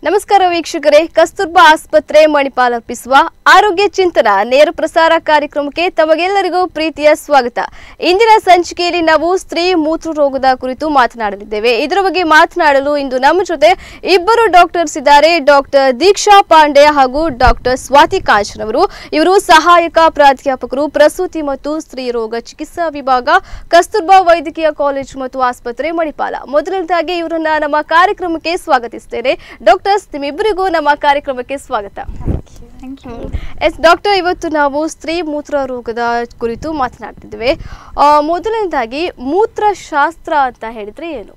ನಮಸ್ಕಾರ ವೀಕ್ಷಕರೇ ಕಸ್ತೂರ್ಬಾ ಆಸ್ಪತ್ರೆ ಮಣಿಪಾಲ್ ಅರ್ಪಿಸುವ ಆರೋಗ್ಯ ಚಿಂತನ ನೇರ ಪ್ರಸಾರ ಕಾರ್ಯಕ್ರಮಕ್ಕೆ ತಮಗೆಲ್ಲರಿಗೂ ಪ್ರೀತಿಯ ಸ್ವಾಗತ ಇಂದಿನ ಸಂಚಿಕೆಯಲ್ಲಿ ನಾವು ಸ್ತ್ರೀ ಮೂತ್ರ ರೋಗದ ಕುರಿತು ಮಾತನಾಡಲಿದ್ದೇವೆ ಇದರ ಬಗ್ಗೆ ಮಾತನಾಡಲು ಇಂದು ನಮ್ಮ ಜೊತೆ ಇಬ್ಬರು ಡಾಕ್ಟರ್ಸ್ ಇದ್ದಾರೆ ಡಾಕ್ಟರ್ ದೀಕ್ಷಾ ಪಾಂಡೆ ಹಾಗೂ ಡಾಕ್ಟರ್ ಸ್ವಾತಿ ಕಾಂಚನ್ ಅವರು ಇವರು ಸಹಾಯಕ ಪ್ರಾಧ್ಯಾಪಕರು ಪ್ರಸೂತಿ ಮತ್ತು ಸ್ತ್ರೀ ರೋಗ ಚಿಕಿತ್ಸಾ ವಿಭಾಗ ಕಸ್ತೂರ್ಬಾ ವೈದ್ಯಕೀಯ ಕಾಲೇಜು ಮತ್ತು ಆಸ್ಪತ್ರೆ ಮಣಿಪಾಲ ಮೊದಲನೇದಾಗಿ ಇವರನ್ನ ನಮ್ಮ ಕಾರ್ಯಕ್ರಮಕ್ಕೆ ಸ್ವಾಗತಿಸ್ತೇನೆ ಡಾಕ್ಟರ್ಸ್ ನಿಮ್ಮಿಬ್ಬರಿಗೂ ನಮ್ಮ ಕಾರ್ಯಕ್ರಮಕ್ಕೆ ಸ್ವಾಗತ ಎಸ್ ಡಾಕ್ಟರ್ ಇವತ್ತು ನಾವು ಸ್ತ್ರೀ ಮೂತ್ರ ರೋಗದ ಕುರಿತು ಮಾತನಾಡ್ತಿದ್ದೇವೆ ಆ, ಮೊದಲನೇದಾಗಿ ಮೂತ್ರಶಾಸ್ತ್ರ ಅಂತ ಹೇಳಿದ್ರೆ ಏನು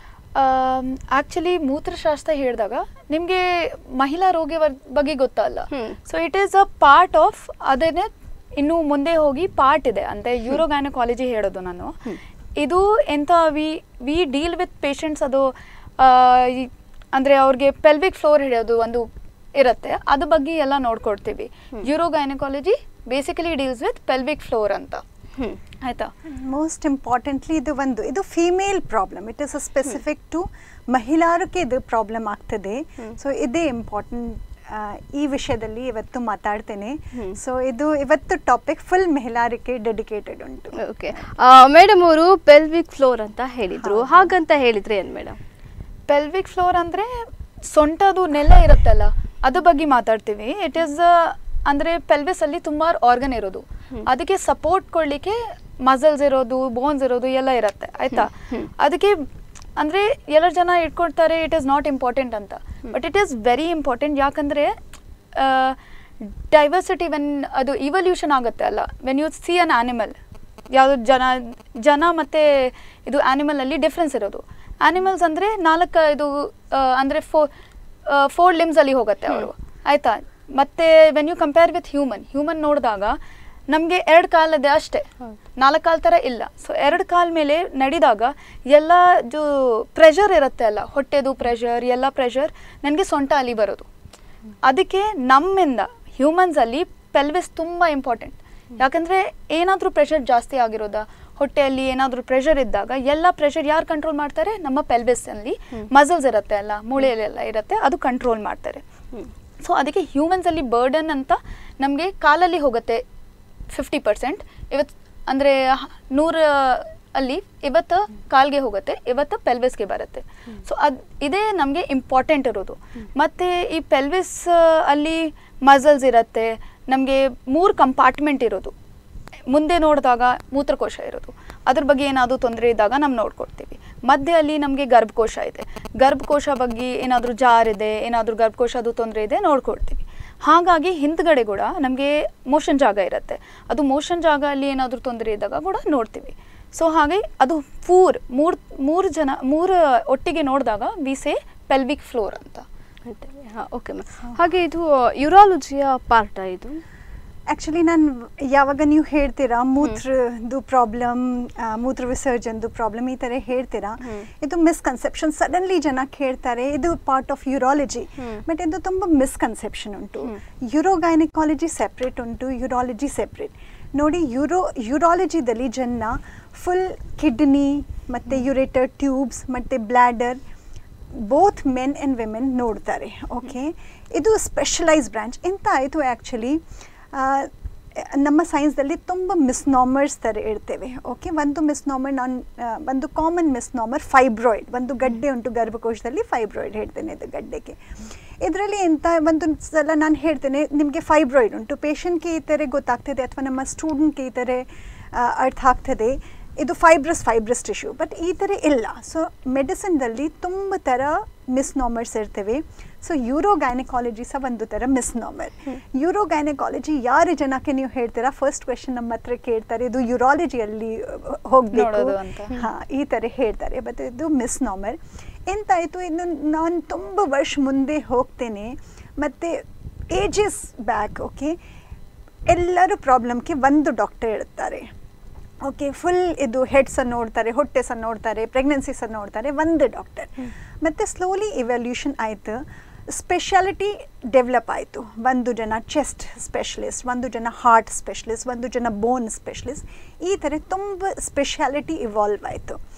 ಆಕ್ಚುಲಿ ಮೂತ್ರಶಾಸ್ತ್ರ ಹೇಳಿದಾಗ ನಿಮಗೆ ಮಹಿಳಾ ರೋಗ ಬಗ್ಗೆ ಗೊತ್ತಲ್ಲ ಹ್ಮ್. So it is a part of ಅದೇನೆ ಇನ್ನು ಮುಂದೆ ಹೋಗಿ ಪಾರ್ಟ್ ಇದೆ ಅಂದರೆ ಯೂರೋಗೈನಕಾಲಜಿ ಹೇಳೋದು ನಾನು ಇದು ಎಂಥ we we deal with patients ಅದು ಆ, ಈ- ಅಂದ್ರೆ ಅವ್ರಿಗೆ ಪೆಲ್ವಿಕ್ ಫ್ಲೋರ್ ಹಿಡಿಯೋದು ಒಂದು ಇರುತ್ತೆ ಅದ್ರ ಬಗ್ಗೆ ಎಲ್ಲ ನೋಡ್ಕೊಡ್ತೀವಿ urogynaecology basically deals with pelvic floor ಅಂತ ಹ್ಮ್ ಆಯ್ತಾ ಮೋಸ್ಟ್ ಇಂಪಾರ್ಟೆಂಟ್ಲಿ ಇದು ಒಂದು ಇದು female problem it is a specific to ಮಹಿಳಾರಿಗೆ ಇದು ಪ್ರಾಬ್ಲಮ್ ಆಗ್ತದೆ ಸೊ ಇದೇ ಇಂಪಾರ್ಟೆಂಟ್ ಈ ವಿಷಯದಲ್ಲಿ ಇವತ್ತು ಮಾತಾಡ್ತೇನೆ ಸೊ ಇದು ಇವತ್ತು ಟಾಪಿಕ್ ಫುಲ್ ಮಹಿಳಾರಿಗೆ ಡೆಡಿಕೇಟೆಡ್ ಉಂಟು ಓಕೆ ಮೇಡಮ್ ಅವರು ಪೆಲ್ವಿಕ್ ಫ್ಲೋರ್ ಅಂತ ಹೇಳಿದ್ರು ಹಾಗಂತ ಹೇಳಿದ್ರೆ ಏನ್ ಮೇಡಮ್ ಪೆಲ್ವಿಕ್ ಫ್ಲೋರ್ ಅಂದರೆ ಸೊಂಟದು ನೆಲ ಇರುತ್ತಲ್ಲ ಅದ್ರ ಬಗ್ಗೆ ಮಾತಾಡ್ತೀವಿ ಇಟ್ ಈಸ್ ಅಂದರೆ ಪೆಲ್ವಿಸ್ ಅಲ್ಲಿ ತುಂಬ ಆರ್ಗನ್ ಇರೋದು ಅದಕ್ಕೆ ಸಪೋರ್ಟ್ ಕೊಡ್ಲಿಕ್ಕೆ ಮಸಲ್ಸ್ ಇರೋದು ಬೋನ್ಸ್ ಇರೋದು ಎಲ್ಲ ಇರುತ್ತೆ ಆಯ್ತಾ ಅದಕ್ಕೆ ಅಂದರೆ ಎಲ್ಲ ಜನ ಇಟ್ಕೊಳ್ತಾರೆ ಇಟ್ ಈಸ್ ನಾಟ್ ಇಂಪಾರ್ಟೆಂಟ್ ಅಂತ but it is very important ಯಾಕಂದರೆ ಡೈವರ್ಸಿಟಿ ವೆನ್ ಅದು ಇವಲ್ಯೂಷನ್ ಆಗುತ್ತೆ ಅಲ್ಲ when you see an animal ಯಾವುದು ಜನ ಜನ ಮತ್ತು ಇದು ಆ್ಯನಿಮಲಲ್ಲಿ ಡಿಫ್ರೆನ್ಸ್ ಇರೋದು ಆ್ಯನಿಮಲ್ಸ್ ಅಂದರೆ ನಾಲ್ಕು ಇದು ಅಂದರೆ ಫೋ ಫೋರ್ ಲಿಮ್ಸಲ್ಲಿ ಹೋಗುತ್ತೆ ಅವರು ಆಯಿತಾ ಮತ್ತು when you compare with human human ನೋಡಿದಾಗ ನಮಗೆ ಎರಡು ಕಾಲದೆ ಅಷ್ಟೇ ನಾಲ್ಕು ಕಾಲ್ ಥರ ಇಲ್ಲ ಸೊ ಎರಡು ಕಾಲ ಮೇಲೆ ನಡೆದಾಗ ಎಲ್ಲ ಜು ಪ್ರೆಷರ್ ಇರುತ್ತೆ ಅಲ್ಲ ಹೊಟ್ಟೆದು ಪ್ರೆಷರ್ ಎಲ್ಲ ಪ್ರೆಷರ್ ನನಗೆ ಸೊಂಟ ಅಲ್ಲಿ ಬರೋದು ಅದಕ್ಕೆ ನಮ್ಮಿಂದ ಹ್ಯೂಮನ್ಸಲ್ಲಿ ಪೆಲ್ವಿಸ್ ತುಂಬ ಇಂಪಾರ್ಟೆಂಟ್ ಯಾಕಂದರೆ ಏನಾದರೂ ಪ್ರೆಷರ್ ಜಾಸ್ತಿ ಆಗಿರೋದಾ ಹೊಟ್ಟೆಯಲ್ಲಿ ಏನಾದರೂ ಪ್ರೆಷರ್ ಇದ್ದಾಗ ಎಲ್ಲ ಪ್ರೆಷರ್ ಯಾರು ಕಂಟ್ರೋಲ್ ಮಾಡ್ತಾರೆ ನಮ್ಮ ಪೆಲ್ವಿಸಲ್ಲಿ ಮಸಲ್ಸ್ ಇರುತ್ತೆ ಅಲ್ಲ ಮೂಳೆಯಲ್ಲೆಲ್ಲ ಇರುತ್ತೆ ಅದು ಕಂಟ್ರೋಲ್ ಮಾಡ್ತಾರೆ ಸೊ ಅದಕ್ಕೆ ಹ್ಯೂಮನ್ಸಲ್ಲಿ ಬರ್ಡನ್ ಅಂತ ನಮಗೆ ಕಾಲಲ್ಲಿ ಹೋಗುತ್ತೆ ಫಿಫ್ಟಿ ಪರ್ಸೆಂಟ್ ಇವತ್ತು ಅಂದರೆ ನೂರ ಅಲ್ಲಿ ಇವತ್ತು ಕಾಲ್ಗೆ ಹೋಗುತ್ತೆ ಇವತ್ತು ಪೆಲ್ವಿಸ್ಗೆ ಬರುತ್ತೆ ಸೊ ಅದು ಇದೇ ನಮಗೆ ಇಂಪಾರ್ಟೆಂಟ್ ಇರೋದು ಮತ್ತು ಈ ಪೆಲ್ವಿಸ್ ಅಲ್ಲಿ ಮಸಲ್ಸ್ ಇರುತ್ತೆ ನಮಗೆ ಮೂರು ಕಂಪಾರ್ಟ್ಮೆಂಟ್ ಇರೋದು ಮುಂದೆ ನೋಡಿದಾಗ ಮೂತ್ರಕೋಶ ಇರೋದು ಅದ್ರ ಬಗ್ಗೆ ಏನಾದರೂ ತೊಂದರೆ ಇದ್ದಾಗ ನಾವು ನೋಡ್ಕೊಡ್ತೀವಿ ಮಧ್ಯೆ ಅಲ್ಲಿ ನಮಗೆ ಗರ್ಭಕೋಶ ಇದೆ ಗರ್ಭಕೋಶ ಬಗ್ಗೆ ಏನಾದರೂ ಜಾರಿದೆ ಏನಾದರೂ ಗರ್ಭಕೋಶದು ತೊಂದರೆ ಇದೆ ನೋಡ್ಕೊಡ್ತೀವಿ ಹಾಗಾಗಿ ಹಿಂದ್ಗಡೆ ಕೂಡ ನಮಗೆ ಮೋಷನ್ ಜಾಗ ಇರುತ್ತೆ ಅದು ಮೋಷನ್ ಜಾಗ ಅಲ್ಲಿ ಏನಾದರೂ ತೊಂದರೆ ಇದ್ದಾಗ ಕೂಡ ನೋಡ್ತೀವಿ ಸೊ ಹಾಗೆ ಅದು ಫೂರ್ ಮೂರು ಮೂರು ಜನ ಮೂರು ಒಟ್ಟಿಗೆ ನೋಡಿದಾಗ ವಿ ಸೇ ಪೆಲ್ವಿಕ್ ಫ್ಲೋರ್ ಅಂತ ಓಕೆ ಮ್ಯಾಮ್ ಹಾಗೆ ಇದು ಯುರಾಲಜಿಯ ಪಾರ್ಟ ಇದು ಆ್ಯಕ್ಚುಲಿ ನಾನು ಯಾವಾಗ ನೀವು ಹೇಳ್ತೀರಾ ಮೂತ್ರದ್ದು ಪ್ರಾಬ್ಲಮ್ ಮೂತ್ರ ವಿಸರ್ಜನ್ದು ಪ್ರಾಬ್ಲಮ್ ಈ ಥರ ಹೇಳ್ತೀರಾ ಇದು ಮಿಸ್ಕನ್ಸೆಪ್ಷನ್ ಸಡನ್ಲಿ ಜನ ಕೇಳ್ತಾರೆ ಇದು ಪಾರ್ಟ್ ಆಫ್ ಯುರಾಲಜಿ ಬಟ್ ಇದು ತುಂಬ ಮಿಸ್ಕನ್ಸೆಪ್ಷನ್ ಉಂಟು ಯುರೋಗೈನಿಕಾಲಜಿ ಸೆಪ್ರೇಟ್ ಉಂಟು ಯುರಾಲಜಿ ಸೆಪ್ರೇಟ್ ನೋಡಿ ಯುರೋ ಯುರಾಲಜಿದಲ್ಲಿ ಜನ ಫುಲ್ ಕಿಡ್ನಿ ಮತ್ತು ಯುರೇಟರ್ ಟ್ಯೂಬ್ಸ್ ಮತ್ತು bladder both men and women ನೋಡ್ತಾರೆ ಓಕೆ ಇದು ಸ್ಪೆಷಲೈಸ್ ಬ್ರಾಂಚ್ ಎಂತ ಆಯಿತು ಆ್ಯಕ್ಚುಲಿ ನಮ್ಮ ಸೈನ್ಸ್ದಲ್ಲಿ ತುಂಬ ಮಿಸ್ನಾಮರ್ಸ್ ಥರ ಇರ್ತೇವೆ ಓಕೆ ಒಂದು ಮಿಸ್ನಾಮರ್ ನಾನು ಒಂದು ಕಾಮನ್ ಮಿಸ್ನಾಮರ್ ಫೈಬ್ರಾಯ್ಡ್ ಒಂದು ಗಡ್ಡೆ ಉಂಟು ಗರ್ಭಕೋಶದಲ್ಲಿ ಫೈಬ್ರಾಯ್ಡ್ ಹೇಳ್ತೇನೆ ಇದು ಗಡ್ಡೆಗೆ ಇದರಲ್ಲಿ ಎಂತ ಒಂದು ಸಲ ನಾನು ಹೇಳ್ತೇನೆ ನಿಮಗೆ ಫೈಬ್ರಾಯ್ಡ್ ಉಂಟು ಪೇಷಂಟ್ಗೆ ಈ ಥರ ಗೊತ್ತಾಗ್ತದೆ ಅಥವಾ ನಮ್ಮ ಸ್ಟೂಡೆಂಟ್ಗೆ ಈ ಥರ ಆ, ಅರ್ಥ ಆಗ್ತದೆ ಇದು ಫೈಬ್ರಸ್ ಫೈಬ್ರಸ್ ಟಿಶ್ಯೂ ಬಟ್ ಈ ಥರ ಇಲ್ಲ ಸೊ ಮೆಡಿಸಿನ್ದಲ್ಲಿ ತುಂಬ ಥರ ಮಿಸ್ನಾಮರ್ಸ್ ಇರ್ತವೆ ಸೊ ಯೂರೋಗೈನಕಾಲಜಿ ಸಹ ಒಂದು ಥರ ಮಿಸ್ನಾಮರ್ ಯೂರೋಗೈನಕಾಲಜಿ ಯಾರು ಜನಕ್ಕೆ ನೀವು ಹೇಳ್ತೀರಾ ಫಸ್ಟ್ ಕ್ವೆಶನ್ ನಮ್ಮ ಹತ್ರ ಕೇಳ್ತಾರೆ ಇದು ಯುರಾಲಜಿಯಲ್ಲಿ ಹೋಗಬೇಕು ನೋಡೋದು ಅಂತ. ಹಾಂ ಈ ಥರ ಹೇಳ್ತಾರೆ ಬಟ್ ಇದು ಮಿಸ್ನಾಮರ್ ಎಂತಾಯಿತು ಇನ್ನು ನಾನು ತುಂಬ ವರ್ಷ ಮುಂದೆ ಹೋಗ್ತೇನೆ ಮತ್ತು ಏಜಸ್ ಬ್ಯಾಕ್ ಓಕೆ ಎಲ್ಲರೂ ಪ್ರಾಬ್ಲಮ್ಗೆ ಒಂದು ಡಾಕ್ಟರ್ ಇರ್ತಾರೆ ಓಕೆ ಫುಲ್ ಇದು ಹೆಡ್ಸನ್ನು ನೋಡ್ತಾರೆ ಹೊಟ್ಟೆ ಸಹ ನೋಡ್ತಾರೆ ಪ್ರೆಗ್ನೆನ್ಸಿ ಸಹ ನೋಡ್ತಾರೆ ಒಂದು ಡಾಕ್ಟರ್ ಮತ್ತು ಸ್ಲೋಲಿ ಇವ್ಯಾಲ್ಯೂಷನ್ ಆಯಿತು ಸ್ಪೆಷಾಲಿಟಿ ಡೆವಲಪ್ ಆಯಿತು ಒಂದು ಜನ ಚೆಸ್ಟ್ ಸ್ಪೆಷಲಿಸ್ಟ್ ಒಂದು ಜನ ಹಾರ್ಟ್ ಸ್ಪೆಷಲಿಸ್ಟ್ ಒಂದು ಜನ ಬೋನ್ ಸ್ಪೆಷಲಿಸ್ಟ್ ಈ ಥರ ತುಂಬ ಸ್ಪೆಷಾಲಿಟಿ ಇವಾಲ್ವ್ ಆಯಿತು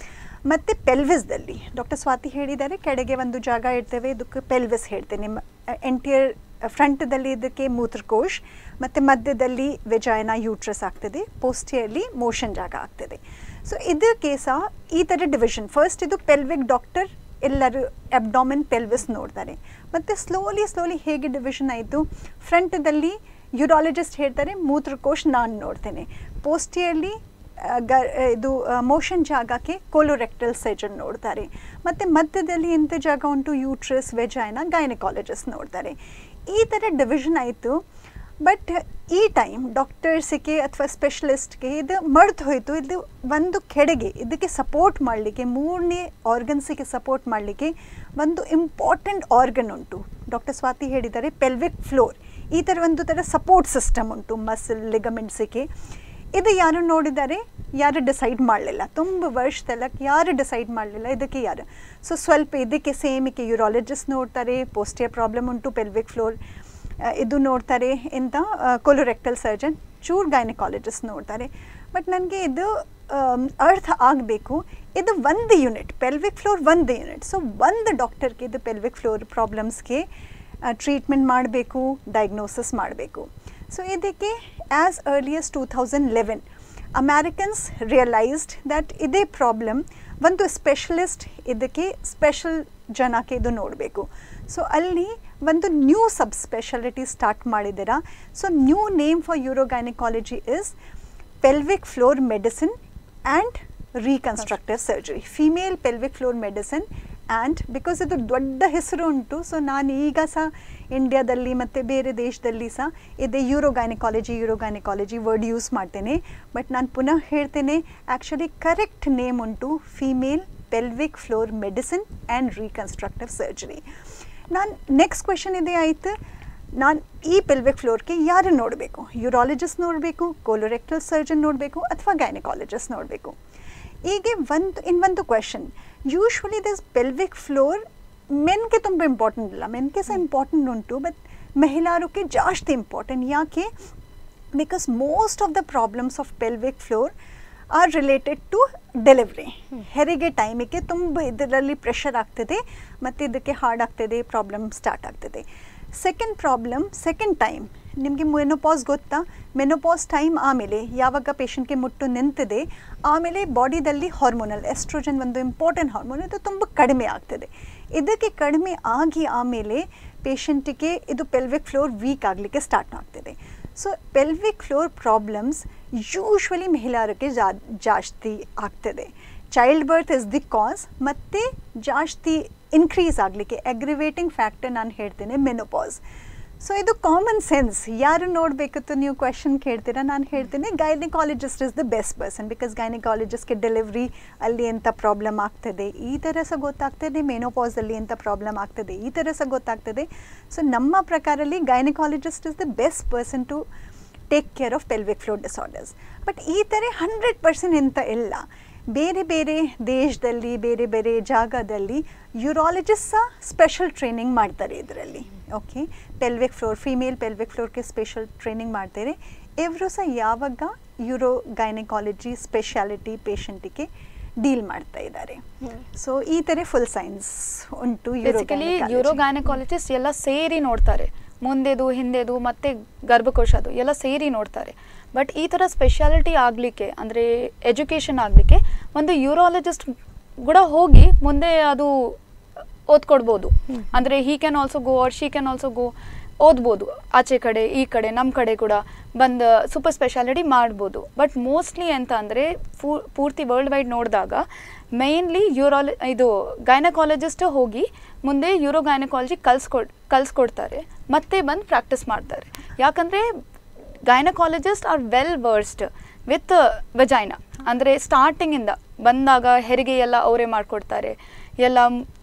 ಮತ್ತು ಪೆಲ್ವಿಸ್ದಲ್ಲಿ ಡಾಕ್ಟರ್ ಸ್ವಾತಿ ಹೇಳಿದ್ದಾರೆ ಕೆಳಗೆ ಒಂದು ಜಾಗ ಇಡ್ತೇವೆ ಇದಕ್ಕೆ ಪೆಲ್ವಿಸ್ ಹೇಳ್ತೇನೆ ನಿಮ್ಮ ಎಂಟಿಯರ್ ಫ್ರಂಟದಲ್ಲಿ ಇದಕ್ಕೆ ಮೂತ್ರಕೋಶ್ ಮತ್ತು ಮಧ್ಯದಲ್ಲಿ ವೆಜಾಯನ ಯೂಟ್ರಸ್ ಆಗ್ತದೆ ಪೋಸ್ಟಿಯಲ್ಲಿ ಮೋಷನ್ ಜಾಗ ಆಗ್ತದೆ ಸೊ ಇದಕ್ಕೆ ಸಹ ಈ ಥರ ಡಿವಿಷನ್ ಫಸ್ಟ್ ಇದು ಪೆಲ್ವಿಕ್ ಡಾಕ್ಟರ್ ಎಲ್ಲರೂ ಅಬ್ಡಾಮಿನ್ ಪೆಲ್ವಿಸ್ ನೋಡ್ತಾರೆ ಮತ್ತು ಸ್ಲೋಲಿ ಸ್ಲೋಲಿ ಹೇಗೆ ಡಿವಿಷನ್ ಆಯಿತು ಫ್ರಂಟದಲ್ಲಿ ಯೂರಾಲಜಿಸ್ಟ್ ಹೇಳ್ತಾರೆ ಮೂತ್ರಕೋಶ್ ನಾನು ನೋಡ್ತೇನೆ ಪೋಸ್ಟಿಯಲ್ಲಿ ಆ, ಗ ಇದು ಮೋಷನ್ ಜಾಗಕ್ಕೆ ಕೋಲೋರೆಕ್ಟಲ್ ಸರ್ಜನ್ ನೋಡ್ತಾರೆ ಮತ್ತು ಮಧ್ಯದಲ್ಲಿ ಎಂಥ ಜಾಗ ಉಂಟು ಯೂಟ್ರಸ್ ವೆಜೈನ ಗೈನಕಾಲಜಿಸ್ಟ್ ನೋಡ್ತಾರೆ ಈ ಥರ ಡಿವಿಷನ್ ಆಯಿತು ಬಟ್ ಈ ಟೈಮ್ ಡಾಕ್ಟರ್ಸಿಗೆ ಅಥವಾ ಸ್ಪೆಷಲಿಸ್ಟ್ಗೆ ಇದು ಮರ್ತು ಹೋಯಿತು ಇದು ಒಂದು ಕೆಡೆಗೆ ಇದಕ್ಕೆ ಸಪೋರ್ಟ್ ಮಾಡಲಿಕ್ಕೆ ಮೂರನೇ ಆರ್ಗನ್ಸಿಗೆ ಸಪೋರ್ಟ್ ಮಾಡಲಿಕ್ಕೆ ಒಂದು ಇಂಪಾರ್ಟೆಂಟ್ ಆರ್ಗನ್ ಉಂಟು ಡಾಕ್ಟರ್ ಸ್ವಾತಿ ಹೇಳಿದ್ದಾರೆ ಪೆಲ್ವಿಕ್ ಫ್ಲೋರ್ ಈ ಥರ ಒಂದು ಥರ ಸಪೋರ್ಟ್ ಸಿಸ್ಟಮ್ ಉಂಟು ಮಸಲ್ ಲಿಗಮೆಂಟ್ಸಿಗೆ ಇದು ಯಾರು ನೋಡಿದ್ದಾರೆ ಯಾರು ಡಿಸೈಡ್ ಮಾಡಲಿಲ್ಲ ತುಂಬ ವರ್ಷದಲ್ಲ ಯಾರು ಡಿಸೈಡ್ ಮಾಡಲಿಲ್ಲ ಇದಕ್ಕೆ ಯಾರು ಸೊ ಸ್ವಲ್ಪ ಇದಕ್ಕೆ ಸೇಮಿಗೆ ಯೂರಾಲಜಿಸ್ಟ್ ನೋಡ್ತಾರೆ ಪೋಸ್ಟಿಯರ್ ಪ್ರಾಬ್ಲಮ್ ಉಂಟು ಪೆಲ್ವಿಕ್ ಫ್ಲೋರ್ ಇದು ನೋಡ್ತಾರೆ ಎಂತ ಕೊಲೊರೆಕ್ಟಲ್ ಸರ್ಜನ್ ಚೂರ್ ಗೈನಕಾಲಜಿಸ್ಟ್ ನೋಡ್ತಾರೆ ಬಟ್ ನನಗೆ ಇದು ಆಮ್, ಅರ್ಥ ಆಗಬೇಕು ಇದು ಒಂದು ಯೂನಿಟ್ ಪೆಲ್ವಿಕ್ ಫ್ಲೋರ್ ಒಂದು ಯೂನಿಟ್ ಸೊ ಒಂದು ಡಾಕ್ಟರ್ಗೆ ಇದು ಪೆಲ್ವಿಕ್ ಫ್ಲೋರ್ ಪ್ರಾಬ್ಲಮ್ಸ್ಗೆ ಟ್ರೀಟ್ಮೆಂಟ್ ಮಾಡಬೇಕು ಡಯಾಗ್ನೋಸಿಸ್ ಮಾಡಬೇಕು ಸೊ ಇದಕ್ಕೆ as early as two thousand eleven Americans realised that ಇದೇ ಪ್ರಾಬ್ಲಮ್ ಒಂದು ಸ್ಪೆಷಲಿಸ್ಟ್ ಇದಕ್ಕೆ ಸ್ಪೆಷಲ್ ಜನಕ್ಕೆ ಇದು ನೋಡಬೇಕು ಸೊ ಅಲ್ಲಿ ಒಂದು ನ್ಯೂ ಸಬ್ ಸ್ಪೆಷಾಲಿಟಿ ಸ್ಟಾರ್ಟ್ ಮಾಡಿದ್ದೀರಾ so new name for urogynaecology is pelvic floor medicine and reconstructive surgery female pelvic floor medicine and because ಇದು ದೊಡ್ಡ ಹೆಸರು ಉಂಟು ಸೊ ನಾನು ಈಗ ಸಹ ಇಂಡಿಯಾದಲ್ಲಿ ಮತ್ತು ಬೇರೆ ದೇಶದಲ್ಲಿ ಸಹ ಇದೆ ಯೂರೋಗೈನಿಕಾಲಜಿ ಯೂರೋಗೈನಿಕಾಲಜಿ ವರ್ಡ್ ಯೂಸ್ ಮಾಡ್ತೇನೆ ಬಟ್ ನಾನು ಪುನಃ ಹೇಳ್ತೇನೆ ಆ್ಯಕ್ಚುಲಿ ಕರೆಕ್ಟ್ ನೇಮ್ ಉಂಟು female pelvic floor medicine and reconstructive surgery ನಾನು ನೆಕ್ಸ್ಟ್ ಕ್ವೆಶನ್ ಇದೆ ಆಯಿತು ನಾನು ಈ ಪೆಲ್ವಿಕ್ ಫ್ಲೋರ್ಗೆ ಯಾರು ನೋಡಬೇಕು ಯೂರಾಲಜಿಸ್ಟ್ ನೋಡಬೇಕು ಕೋಲೊರೆಕ್ಟಲ್ ಸರ್ಜನ್ ನೋಡಬೇಕು ಅಥವಾ ಗೈನಕಾಲಜಿಸ್ಟ್ ನೋಡಬೇಕು ಹೀಗೆ ಒಂದು ಇನ್ನೊಂದು question usually this pelvic floor ಮೆನ್ಗೆ ತುಂಬ ಇಂಪಾರ್ಟೆಂಟ್ ಇಲ್ಲ ಮೆನ್ಗೆ ಸಹ ಇಂಪಾರ್ಟೆಂಟ್ ಉಂಟು ಬಟ್ ಮಹಿಳಾರಿಗೆ ಜಾಸ್ತಿ ಇಂಪಾರ್ಟೆಂಟ್ ಯಾಕೆ because most of the problems of pelvic floor are related to delivery ಹೆರಿಗೆ ಟೈಮಿಗೆ ತುಂಬ ಇದರಲ್ಲಿ ಪ್ರೆಷರ್ ಆಗ್ತದೆ ಮತ್ತು ಇದಕ್ಕೆ ಹಾರ್ಡ್ ಆಗ್ತದೆ ಪ್ರಾಬ್ಲಮ್ ಸ್ಟಾರ್ಟ್ ಆಗ್ತದೆ ಸೆಕೆಂಡ್ ಪ್ರಾಬ್ಲಮ್ ಸೆಕೆಂಡ್ ಟೈಮ್ ನಿಮಗೆ ಮೆನೋಪಾಸ್ ಗೊತ್ತಾ ಮೆನೋಪಾಸ್ ಟೈಮ್ ಆಮೇಲೆ ಯಾವಾಗ ಪೇಷಂಟ್ಗೆ ಮುಟ್ಟು ನಿಂತಿದೆ ಆಮೇಲೆ ಬಾಡಿದಲ್ಲಿ ಹಾರ್ಮೋನಲ್ ಎಸ್ಟ್ರೋಜನ್ ಒಂದು ಇಂಪಾರ್ಟೆಂಟ್ ಹಾರ್ಮೋನ್ ಇದು ತುಂಬ ಕಡಿಮೆ ಆಗ್ತದೆ ಇದಕ್ಕೆ ಕಡಿಮೆ ಆಗಿ ಆಮೇಲೆ ಪೇಷಂಟಿಗೆ ಇದು ಪೆಲ್ವಿಕ್ ಫ್ಲೋರ್ ವೀಕ್ ಆಗಲಿಕ್ಕೆ ಸ್ಟಾರ್ಟ್ ಆಗ್ತದೆ so pelvic floor problems usually ಮಹಿಳೆಯರಿಗೆ ಜಾ ಜಾಸ್ತಿ ಆಗ್ತದೆ child birth is the cause ಮತ್ತು ಜಾಸ್ತಿ ಇನ್ಕ್ರೀಸ್ ಆಗಲಿಕ್ಕೆ ಅಗ್ರಿವೇಟಿಂಗ್ ಫ್ಯಾಕ್ಟರ್ ನಾನು ಹೇಳ್ತೇನೆ ಮೆನೋಪಾಸ್ ಸೊ ಇದು ಕಾಮನ್ ಸೆನ್ಸ್ ಯಾರು ನೋಡಬೇಕಿತ್ತು ನೀವು ಕ್ವೆಶನ್ ಕೇಳ್ತೀರಾ ನಾನು ಹೇಳ್ತೀನಿ gynaecologist is the best person because ಗೈನಿಕಾಲಜಿಸ್ಟ್ಗೆ ಡೆಲಿವ್ರಿ ಅಲ್ಲಿ ಎಂಥ ಪ್ರಾಬ್ಲಮ್ ಆಗ್ತದೆ ಈ ಥರ ಸಹ ಗೊತ್ತಾಗ್ತದೆ ಮೆನೋಪಾಸಲ್ಲಿ ಎಂಥ ಪ್ರಾಬ್ಲಮ್ ಆಗ್ತದೆ ಈ ಥರ ಸಹ ಗೊತ್ತಾಗ್ತದೆ ಸೊ ನಮ್ಮ ಪ್ರಕಾರಲ್ಲಿ gynaecologist is the best person to take care of pelvic floor disorders but ಈ ಥರ ಹಂಡ್ರೆಡ್ ಪರ್ಸೆಂಟ್ ಎಂತ ಇಲ್ಲ ಬೇರೆ ಬೇರೆ ದೇಶದಲ್ಲಿ ಬೇರೆ ಬೇರೆ ಜಾಗದಲ್ಲಿ ಯೂರಾಲಜಿಸ್ಟ್ ಸಹ ಸ್ಪೆಷಲ್ ಟ್ರೈನಿಂಗ್ ಮಾಡ್ತಾರೆ ಇದರಲ್ಲಿ okay pelvic floor female pelvic ಫ್ಲೋರ್ಗೆ ಸ್ಪೆಷಲ್ ಟ್ರೈನಿಂಗ್ ಮಾಡ್ತಾರೆ ಇವರು ಸಹ ಯಾವಾಗ ಯೂರೋ ಗೈನಕಾಲಜಿ ಸ್ಪೆಷಾಲಿಟಿ ಪೇಷಂಟಿಗೆ ಡೀಲ್ ಮಾಡ್ತಾ ಇದ್ದಾರೆ ಸೊ ಈ ಥರ ಫುಲ್ ಸೈನ್ಸ್ ಉಂಟು ಬೇಸಿಕಲಿ ಯೂರೋ ಗೈನಕಾಲಜಿಸ್ಟ್ ಎಲ್ಲ ಸೇರಿ ನೋಡ್ತಾರೆ ಮುಂದೆದು ಹಿಂದೆದು ಮತ್ತೆ ಗರ್ಭಕೋಶದು ಎಲ್ಲ ಸೇರಿ ನೋಡ್ತಾರೆ ಬಟ್ ಈ ಥರ ಸ್ಪೆಷಾಲಿಟಿ ಆಗಲಿಕ್ಕೆ ಅಂದರೆ ಎಜುಕೇಷನ್ ಆಗಲಿಕ್ಕೆ ಒಂದು ಯೂರಾಲಜಿಸ್ಟ್ ಕೂಡ ಹೋಗಿ ಮುಂದೆ ಅದು ಓದ್ಕೊಡ್ಬೋದು ಅಂದರೆ he can also go or she can also go ಓದ್ಬೋದು ಆಚೆ ಕಡೆ ಈ ಕಡೆ ನಮ್ಮ ಕಡೆ ಕೂಡ ಬಂದು ಸೂಪರ್ ಸ್ಪೆಷಾಲಿಟಿ ಮಾಡ್ಬೋದು ಬಟ್ ಮೋಸ್ಟ್ಲಿ ಎಂತ ಅಂದರೆ ಪೂರ್ತಿ ವರ್ಲ್ಡ್ ವೈಡ್ ನೋಡಿದಾಗ ಮೇಯ್ನ್ಲಿ ಯೂರಾಲ ಇದು ಗೈನಕಾಲಜಿಸ್ಟ್ ಹೋಗಿ ಮುಂದೆ ಯೂರೋ ಗೈನಕಾಲಜಿ ಕಲ್ಸ್ಕೊಡ್ ಕಲ್ಸ್ಕೊಡ್ತಾರೆ ಮತ್ತೆ ಬಂದು ಪ್ರಾಕ್ಟೀಸ್ ಮಾಡ್ತಾರೆ ಯಾಕಂದರೆ gynaecologist are well versed with vagina ಅಂದರೆ ಸ್ಟಾರ್ಟಿಂಗಿಂದ ಬಂದಾಗ ಹೆರಿಗೆ ಎಲ್ಲ ಅವರೇ ಮಾಡಿಕೊಡ್ತಾರೆ ಎಲ್ಲ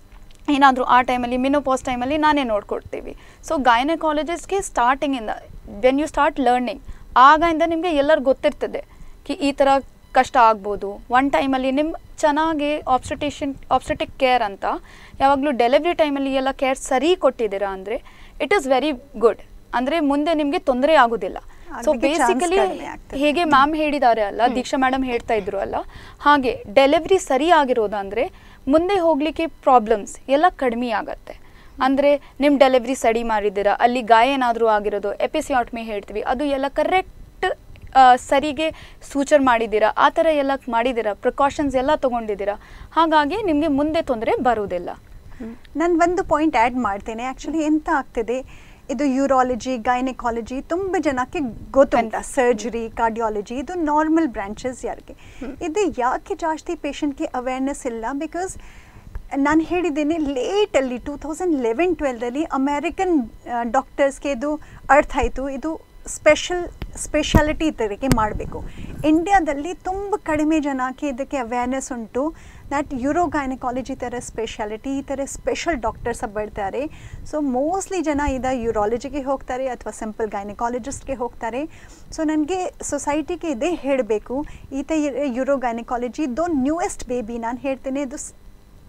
ಏನಾದರೂ ಆ ಟೈಮಲ್ಲಿ ಮಿನೋಪಾಸ್ ಟೈಮಲ್ಲಿ ನಾನೇ ನೋಡ್ಕೊಡ್ತೀವಿ ಸೊ ಗೈನಕಾಲಜಿಸ್ಟ್ಗೆ ಸ್ಟಾರ್ಟಿಂಗಿಂದ ವೆನ್ ಯು ಸ್ಟಾರ್ಟ್ ಲರ್ನಿಂಗ್ ಆಗಿಂದ ನಿಮಗೆ ಎಲ್ಲರೂ ಗೊತ್ತಿರ್ತದೆ ಕಿ ಈ ಥರ ಕಷ್ಟ ಆಗ್ಬೋದು ಒನ್ ಟೈಮಲ್ಲಿ ನಿಮ್ಮ ಚೆನ್ನಾಗಿ ಆಬ್ಸ್ಟಿಟೇಷನ್ ಆಬ್ಸ್ಟಿಟಿಕ್ ಕೇರ್ ಅಂತ ಯಾವಾಗಲೂ ಡೆಲಿವರಿ ಟೈಮಲ್ಲಿ ಎಲ್ಲ ಕೇರ್ ಸರಿ ಕೊಟ್ಟಿದ್ದೀರಾ ಅಂದರೆ ಇಟ್ ಈಸ್ ವೆರಿ ಗುಡ್ ಅಂದರೆ ಮುಂದೆ ನಿಮಗೆ ತೊಂದರೆ ಆಗೋದಿಲ್ಲ ಸೊ ಆಗ್ಲಿಕ್ಕೆ chance ಬೇಸಿಕಲಿ ಕಡಿಮೆ ಆಗ್ತದೆ. ಹೇಗೆ ಮ್ಯಾಮ್ ಹೇಳಿದ್ದಾರೆ ಅಲ್ಲ ದೀಕ್ಷಾ ಮೇಡಮ್ ಹೇಳ್ತಾ ಇದ್ರು ಅಲ್ಲ ಹಾಗೆ ಡೆಲಿವರಿ ಸರಿ ಆಗಿರೋದಂದ್ರೆ ಮುಂದೆ ಹೋಗ್ಲಿಕ್ಕೆ ಪ್ರಾಬ್ಲಮ್ಸ್ ಎಲ್ಲ ಕಡಿಮೆ ಆಗತ್ತೆ ಅಂದ್ರೆ ನಿಮ್ಮ ಡೆಲಿವರಿ ಸಡಿ ಮಾಡಿದ್ದೀರಾ ಅಲ್ಲಿ ಗಾಯ ಏನಾದರೂ ಆಗಿರೋದು ಎಪಿಸಿಯಾಟ್ಮಿ ಹೇಳ್ತೀವಿ ಅದು ಎಲ್ಲ ಕರೆಕ್ಟ್ ಸರಿಗೆ ಸೂಚರ್ ಮಾಡಿದ್ದೀರಾ ಆ ಥರ ಎಲ್ಲ ಮಾಡಿದ್ದೀರಾ ಪ್ರಿಕಾಷನ್ಸ್ ಎಲ್ಲ ತೊಗೊಂಡಿದ್ದೀರಾ ಹಾಗಾಗಿ ನಿಮಗೆ ಮುಂದೆ ತೊಂದರೆ ಬರುವುದಿಲ್ಲ ನಾನು ಒಂದು ಪಾಯಿಂಟ್ ಆ್ಯಡ್ ಮಾಡ್ತೇನೆ ಆ್ಯಕ್ಚುಲಿ ಎಂತ ಆಗ್ತಿದೆ ಇದು ಯೂರಾಲಜಿ ಗೈನಕಾಲಜಿ ತುಂಬ ಜನಕ್ಕೆ ಗೊತ್ತುಂಟ ಸರ್ಜರಿ ಕಾರ್ಡಿಯಾಲಜಿ ಇದು ನಾರ್ಮಲ್ ಬ್ರಾಂಚಸ್ ಯಾರಿಗೆ ಇದು ಯಾಕೆ ಜಾಸ್ತಿ ಪೇಷಂಟ್ಗೆ ಅವೇರ್ನೆಸ್ ಇಲ್ಲ ಬಿಕಾಸ್ ನಾನು ಹೇಳಿದ್ದೇನೆ ಲೇಟಲ್ಲಿ ಟೂ ತೌಸಂಡ್ ಲೆವೆನ್ ಟ್ವೆಲ್ದಲ್ಲಿ ಅಮೇರಿಕನ್ ಡಾಕ್ಟರ್ಸ್ಗೆ ಇದು ಅರ್ಥ ಆಯಿತು ಇದು ಸ್ಪೆಷಲ್ ಸ್ಪೆಷಾಲಿಟಿ ಇದಕ್ಕೆ ಮಾಡಬೇಕು ಇಂಡಿಯಾದಲ್ಲಿ ತುಂಬ ಕಡಿಮೆ ಜನಕ್ಕೆ ಇದಕ್ಕೆ ಅವೇರ್ನೆಸ್ ಉಂಟು ದಟ್ ಯೂರೋ ಗೈನಕಾಲಜಿ ಥರ ಸ್ಪೆಷಾಲಿಟಿ ಈ ಥರ ಸ್ಪೆಷಲ್ ಡಾಕ್ಟರ್ಸ್ ಬರ್ತಾರೆ ಸೊ ಮೋಸ್ಟ್ಲಿ ಜನ ಇದ ಯೂರಾಲಜಿಗೆ ಹೋಗ್ತಾರೆ ಅಥವಾ ಸಿಂಪಲ್ ಗೈನಕಾಲಜಿಸ್ಟ್ಗೆ ಹೋಗ್ತಾರೆ ಸೊ ನನಗೆ ಸೊಸೈಟಿಗೆ ಇದೇ ಹೇಳಬೇಕು ಈತ uro gynaecology though newest baby ನಾನು ಹೇಳ್ತೇನೆ ಇದು ಸ್-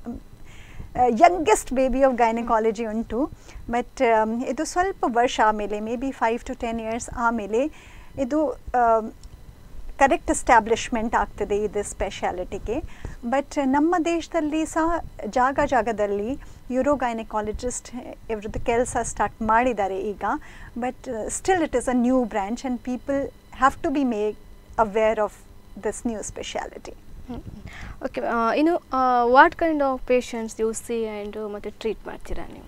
ಯಂಗೆಸ್ಟ್ ಬೇಬಿ ಆಫ್ ಗೈನಕಾಲಜಿ ಉಂಟು ಬಟ್ ಇದು ಸ್ವಲ್ಪ ವರ್ಷ ಆಮೇಲೆ may be five to ten years ಆಮೇಲೆ ಇದು ಕರೆಕ್ಟ್ ಎಸ್ಟ್ಯಾಬ್ಲಿಷ್ಮೆಂಟ್ ಆಗ್ತದೆ ಇದು ಸ್ಪೆಷಾಲಿಟಿಗೆ ಬಟ್ ನಮ್ಮ ದೇಶದಲ್ಲಿ ಸಹ ಜಾಗ ಜಾಗದಲ್ಲಿ ಯೂರೋ ಗೈನಕಾಲಜಿಸ್ಟ್ ಇವ್ರದ್ದು ಕೆಲಸ ಸ್ಟಾರ್ಟ್ ಮಾಡಿದ್ದಾರೆ ಈಗ but still it is a new branch and people have to be make aware of this new speciality okay ಇನ್ನು what kind of patients you see and ಮತ್ತೆ ಟ್ರೀಟ್ ಮಾಡ್ತೀರಾ ನೀವು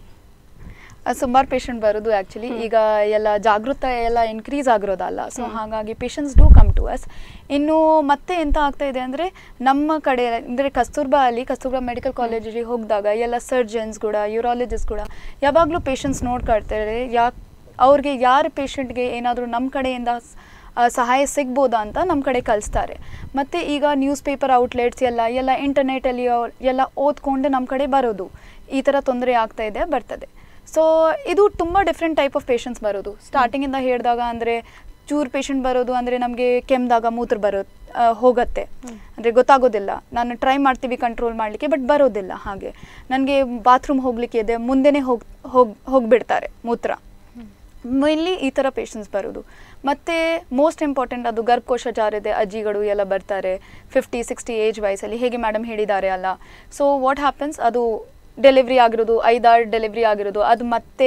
ಸುಮಾರು ಪೇಷಂಟ್ ಬರೋದು ಆ್ಯಕ್ಚುಲಿ ಈಗ ಎಲ್ಲ ಜಾಗೃತ ಎಲ್ಲ ಇನ್ಕ್ರೀಸ್ ಆಗಿರೋದಲ್ಲ ಸೊ ಹಾಗಾಗಿ patients do come to us ಇನ್ನು ಮತ್ತೆ ಎಂತ ಆಗ್ತಾ ಇದೆ ಅಂದರೆ ನಮ್ಮ ಕಡೆ ಅಂದರೆ ಕಸ್ತೂರ್ಬಾ ಅಲ್ಲಿ ಕಸ್ತೂರ್ಬಾ ಮೆಡಿಕಲ್ ಕಾಲೇಜಿಗೆ ಹೋಗಿದಾಗ ಎಲ್ಲ ಸರ್ಜನ್ಸ್ ಕೂಡ ಯೂರಾಲಜಿಸ್ಟ್ ಕೂಡ ಯಾವಾಗಲೂ ಪೇಷಂಟ್ಸ್ ನೋಡ್ಕೊಳ್ತಾರೆ ಯಾಕೆ ಅವ್ರಿಗೆ ಯಾರು ಪೇಷಂಟ್ಗೆ ಏನಾದರೂ ನಮ್ಮ ಕಡೆಯಿಂದ ಸ್- ಆ, ಸಹಾಯ ಸಿಗ್ಬೋದಾ ಅಂತ ನಮ್ಮ ಕಡೆ ಕಳಿಸ್ತಾರೆ ಮತ್ತು ಈಗ ನ್ಯೂಸ್ ಪೇಪರ್ ಔಟ್ಲೆಟ್ಸ್ ಎಲ್ಲ ಎಲ್ಲ ಇಂಟರ್ನೆಟಲ್ಲಿ ಎಲ್ಲ ಓದ್ಕೊಂಡು ನಮ್ಮ ಕಡೆ ಬರೋದು ಈ ಥರ ತೊಂದರೆ ಆಗ್ತಾ ಇದೆ ಬರ್ತದೆ ಸೊ ಇದು ತುಂಬ ಡಿಫ್ರೆಂಟ್ ಟೈಪ್ ಆಫ್ ಪೇಷಂಟ್ಸ್ ಬರೋದು ಸ್ಟಾರ್ಟಿಂಗಿಂದ ಹೇಳಿದಾಗ ಅಂದರೆ ಚೂರು ಪೇಷಂಟ್ ಬರೋದು ಅಂದರೆ ನಮಗೆ ಕೆಮ್ದಾಗ ಮೂತ್ರ ಬರೋ ಆ, ಹೋಗತ್ತೆ ಅಂದರೆ ಗೊತ್ತಾಗೋದಿಲ್ಲ ನಾನು ಟ್ರೈ ಮಾಡ್ತೀವಿ ಕಂಟ್ರೋಲ್ ಮಾಡಲಿಕ್ಕೆ ಬಟ್ ಬರೋದಿಲ್ಲ ಹಾಗೆ ನನಗೆ ಬಾತ್ರೂಮ್ ಹೋಗಲಿಕ್ಕೆ ಇದೆ ಮುಂದೆನೇ ಹೋಗಿ ಹೋಗಿ ಹೋಗಿಬಿಡ್ತಾರೆ ಮೂತ್ರ ಮೇನ್ಲಿ ಈ ಥರ ಪೇಷಂಟ್ಸ್ ಬರೋದು ಮತ್ತು ಮೋಸ್ಟ್ ಇಂಪಾರ್ಟೆಂಟ್ ಅದು ಗರ್ಭಕೋಶ ಜಾರಿದೆ ಅಜ್ಜಿಗಳು ಎಲ್ಲ ಬರ್ತಾರೆ ಫಿಫ್ಟಿ ಸಿಕ್ಸ್ಟಿ ಏಜ್ ವಯಸ್ಸಲ್ಲಿ ಹೇಗೆ ಮೇಡಮ್ ಹೇಳಿದ್ದಾರೆ ಅಲ್ಲ ಸೊ ವಾಟ್ ಹ್ಯಾಪನ್ಸ್ ಅದು ಡೆಲಿವ್ರಿ ಆಗಿರೋದು ಐದಾರು ಡೆಲಿವ್ರಿ ಆಗಿರೋದು ಅದು ಮತ್ತೆ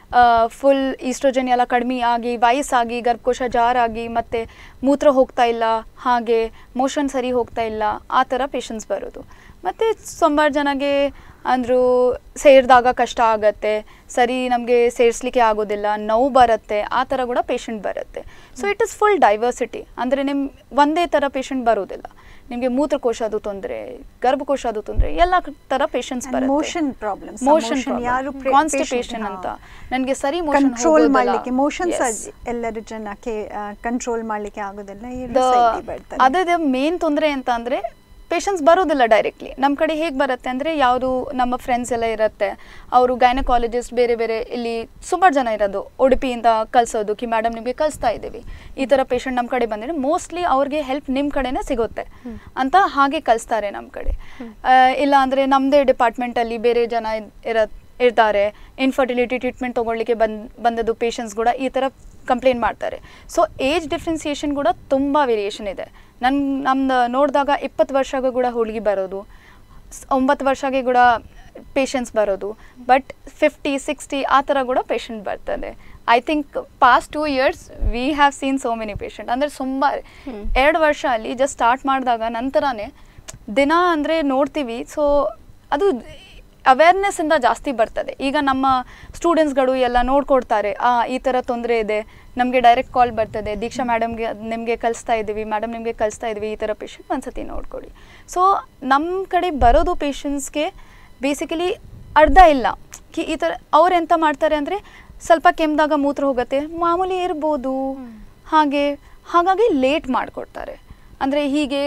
ಫುಲ್ ಈಸ್ಟ್ರೋಜನ್ ಎಲ್ಲ ಕಡಿಮೆ ಆಗಿ ವಯಸ್ಸಾಗಿ ಗರ್ಭಕೋಶ ಜಾರಾಗಿ ಮತ್ತು ಮೂತ್ರ ಹೋಗ್ತಾ ಇಲ್ಲ ಹಾಗೆ ಮೋಷನ್ ಸರಿ ಹೋಗ್ತಾ ಇಲ್ಲ ಆ ಥರ ಪೇಷಂಟ್ಸ್ ಬರೋದು ಮತ್ತು ಸುಮಾರು ಜನಗೆ ಅಂದರೂ ಸೇರಿದಾಗ ಕಷ್ಟ ಆಗತ್ತೆ ಸರಿ ನಮಗೆ ಸೇರಿಸ್ಲಿಕ್ಕೆ ಆಗೋದಿಲ್ಲ ನೋವು ಬರುತ್ತೆ ಆ ಥರ ಕೂಡ ಪೇಷಂಟ್ ಬರುತ್ತೆ so it is full diversity ಅಂದರೆ ನಿಮ್ಮ ಒಂದೇ ಥರ ಪೇಷಂಟ್ ಬರೋದಿಲ್ಲ ನಿಮಗೆ ಮೂತ್ರಕೋಶದ್ದು ತೊಂದರೆ ಗರ್ಭಕೋಶದ್ದು ತೊಂದರೆ ಎಲ್ಲ ಥರ ಪೇಷಂಟ್ಸ್ And ಬರುತ್ತೆ motion problems. ಮೋಷನ್ Motion ಯಾರು pre- ಕಾನ್ಸ್ಟಿಪೇಷನ್ patient, ಅಂತ ಹಾ. ನನಗೆ ಸರಿ ಮೋಷನ್ ಕಂಟ್ರೋಲ್ ಮಾಡಲಿಕ್ಕೆ ಮೋಷನ್ಸ್ ಎಲ್ಲರ ಜನಕ್ಕೆ ಕಂಟ್ರೋಲ್ ಮಾಡಲಿಕ್ಕೆ ಆಗೋದಿಲ್ಲ ಎರಡು side ಗೆ ಬರ್ತದೆ ಅದೇ ಮೇನ್ ತೊಂದರೆ ಅಂತ ಅಂದರೆ ಪೇಷಂಟ್ಸ್ ಬರೋದಿಲ್ಲ ಡೈರೆಕ್ಟ್ಲಿ ನಮ್ಮ ಕಡೆ ಹೇಗೆ ಬರುತ್ತೆ ಅಂದರೆ ಯಾವುದು ನಮ್ಮ ಫ್ರೆಂಡ್ಸ್ ಎಲ್ಲ ಇರುತ್ತೆ ಅವರು ಗೈನಕಾಲಜಿಸ್ಟ್ ಬೇರೆ ಬೇರೆ ಇಲ್ಲಿ ಸುಮಾರು ಜನ ಇರೋದು ಉಡುಪಿಯಿಂದ ಕಲಿಸೋದು ಕಿ ಮೇಡಮ್ ನಿಮಗೆ ಕಲಿಸ್ತಾ ಇದ್ದೀವಿ ಈ ಥರ ಪೇಷಂಟ್ ನಮ್ಮ ಕಡೆ ಬಂದರೆ ಮೋಸ್ಟ್ಲಿ ಅವ್ರಿಗೆ ಹೆಲ್ಪ್ ನಿಮ್ಮ ಕಡೆನೇ ಸಿಗುತ್ತೆ ಅಂತ ಹಾಗೆ ಕಲಿಸ್ತಾರೆ ನಮ್ಮ ಕಡೆ ಆ, ಇಲ್ಲ ಅಂದರೆ ನಮ್ಮದೇ ಡಿಪಾರ್ಟ್ಮೆಂಟಲ್ಲಿ ಬೇರೆ ಜನ ಇರ ಇರ್ತಾರೆ ಇನ್ಫರ್ಟಿಲಿಟಿ ಟ್ರೀಟ್ಮೆಂಟ್ ತೊಗೊಳ್ಲಿಕ್ಕೆ ಬಂದ್ ಬಂದದ್ದು ಪೇಷಂಟ್ಸ್ ಕೂಡ ಈ ಥರ ಕಂಪ್ಲೇಂಟ್ ಮಾಡ್ತಾರೆ ಸೊ ಏಜ್ ಡಿಫ್ರೆನ್ಸಿಯೇಷನ್ ಕೂಡ ತುಂಬ ವೇರಿಯೇಷನ್ ಇದೆ ನನ್ನ ನಮ್ದು ನೋಡಿದಾಗ ಇಪ್ಪತ್ತು ವರ್ಷಗೂ ಕೂಡ ಹುಡುಗಿ ಬರೋದು ಸ್- ಒಂಬತ್ತು ವರ್ಷಗೆ ಕೂಡ ಪೇಷಂಟ್ಸ್ ಬರೋದು ಬಟ್ ಫಿಫ್ಟಿ ಸಿಕ್ಸ್ಟಿ ಆ ಥರ ಕೂಡ ಪೇಷಂಟ್ ಬರ್ತದೆ I think past two years we have seen so many patient ಅಂದರೆ ತುಂಬ ಎರಡು ವರ್ಷ ಅಲ್ಲಿ ಜಸ್ಟ್ ಸ್ಟಾರ್ಟ್ ಮಾಡಿದಾಗ ನಂತರನೇ ದಿನ ಅಂದರೆ ನೋಡ್ತೀವಿ ಸೊ ಅದು ಅವೇರ್ನೆಸ್ಸಿಂದ ಜಾಸ್ತಿ ಬರ್ತದೆ ಈಗ ನಮ್ಮ ಸ್ಟೂಡೆಂಟ್ಸ್ಗಳು ಎಲ್ಲ ನೋಡ್ಕೊಡ್ತಾರೆ ಆ ಈ ಥರ ತೊಂದರೆ ಇದೆ ನಮಗೆ ಡೈರೆಕ್ಟ್ ಕಾಲ್ ಬರ್ತದೆ ದೀಕ್ಷಾ ಮೇಡಮ್ಗೆ ನಿಮಗೆ ಕಲಿಸ್ತಾ ಇದ್ದೀವಿ ಮೇಡಮ್ ನಿಮಗೆ ಕಲಿಸ್ತಾ ಇದ್ದೀವಿ ಈ ಥರ ಪೇಷಂಟ್ ಒಂದ್ಸತಿ ನೋಡ್ಕೊಳ್ಳಿ ಸೊ ನಮ್ಮ ಕಡೆ ಬರೋದು ಪೇಷಂಟ್ಸ್ಗೆ ಬೇಸಿಕಲಿ ಅರ್ಧ ಇಲ್ಲ ಕಿ ಈ ಥರ ಅವ್ರು ಎಂತ ಮಾಡ್ತಾರೆ ಅಂದರೆ ಸ್ವಲ್ಪ ಕೆಮ್ದಾಗ ಮೂತ್ರ ಹೋಗುತ್ತೆ ಮಾಮೂಲಿ ಇರ್ಬೋದು ಹಾಗೆ ಹಾಗಾಗಿ ಲೇಟ್ ಮಾಡಿಕೊಡ್ತಾರೆ ಅಂದರೆ ಹೀಗೆ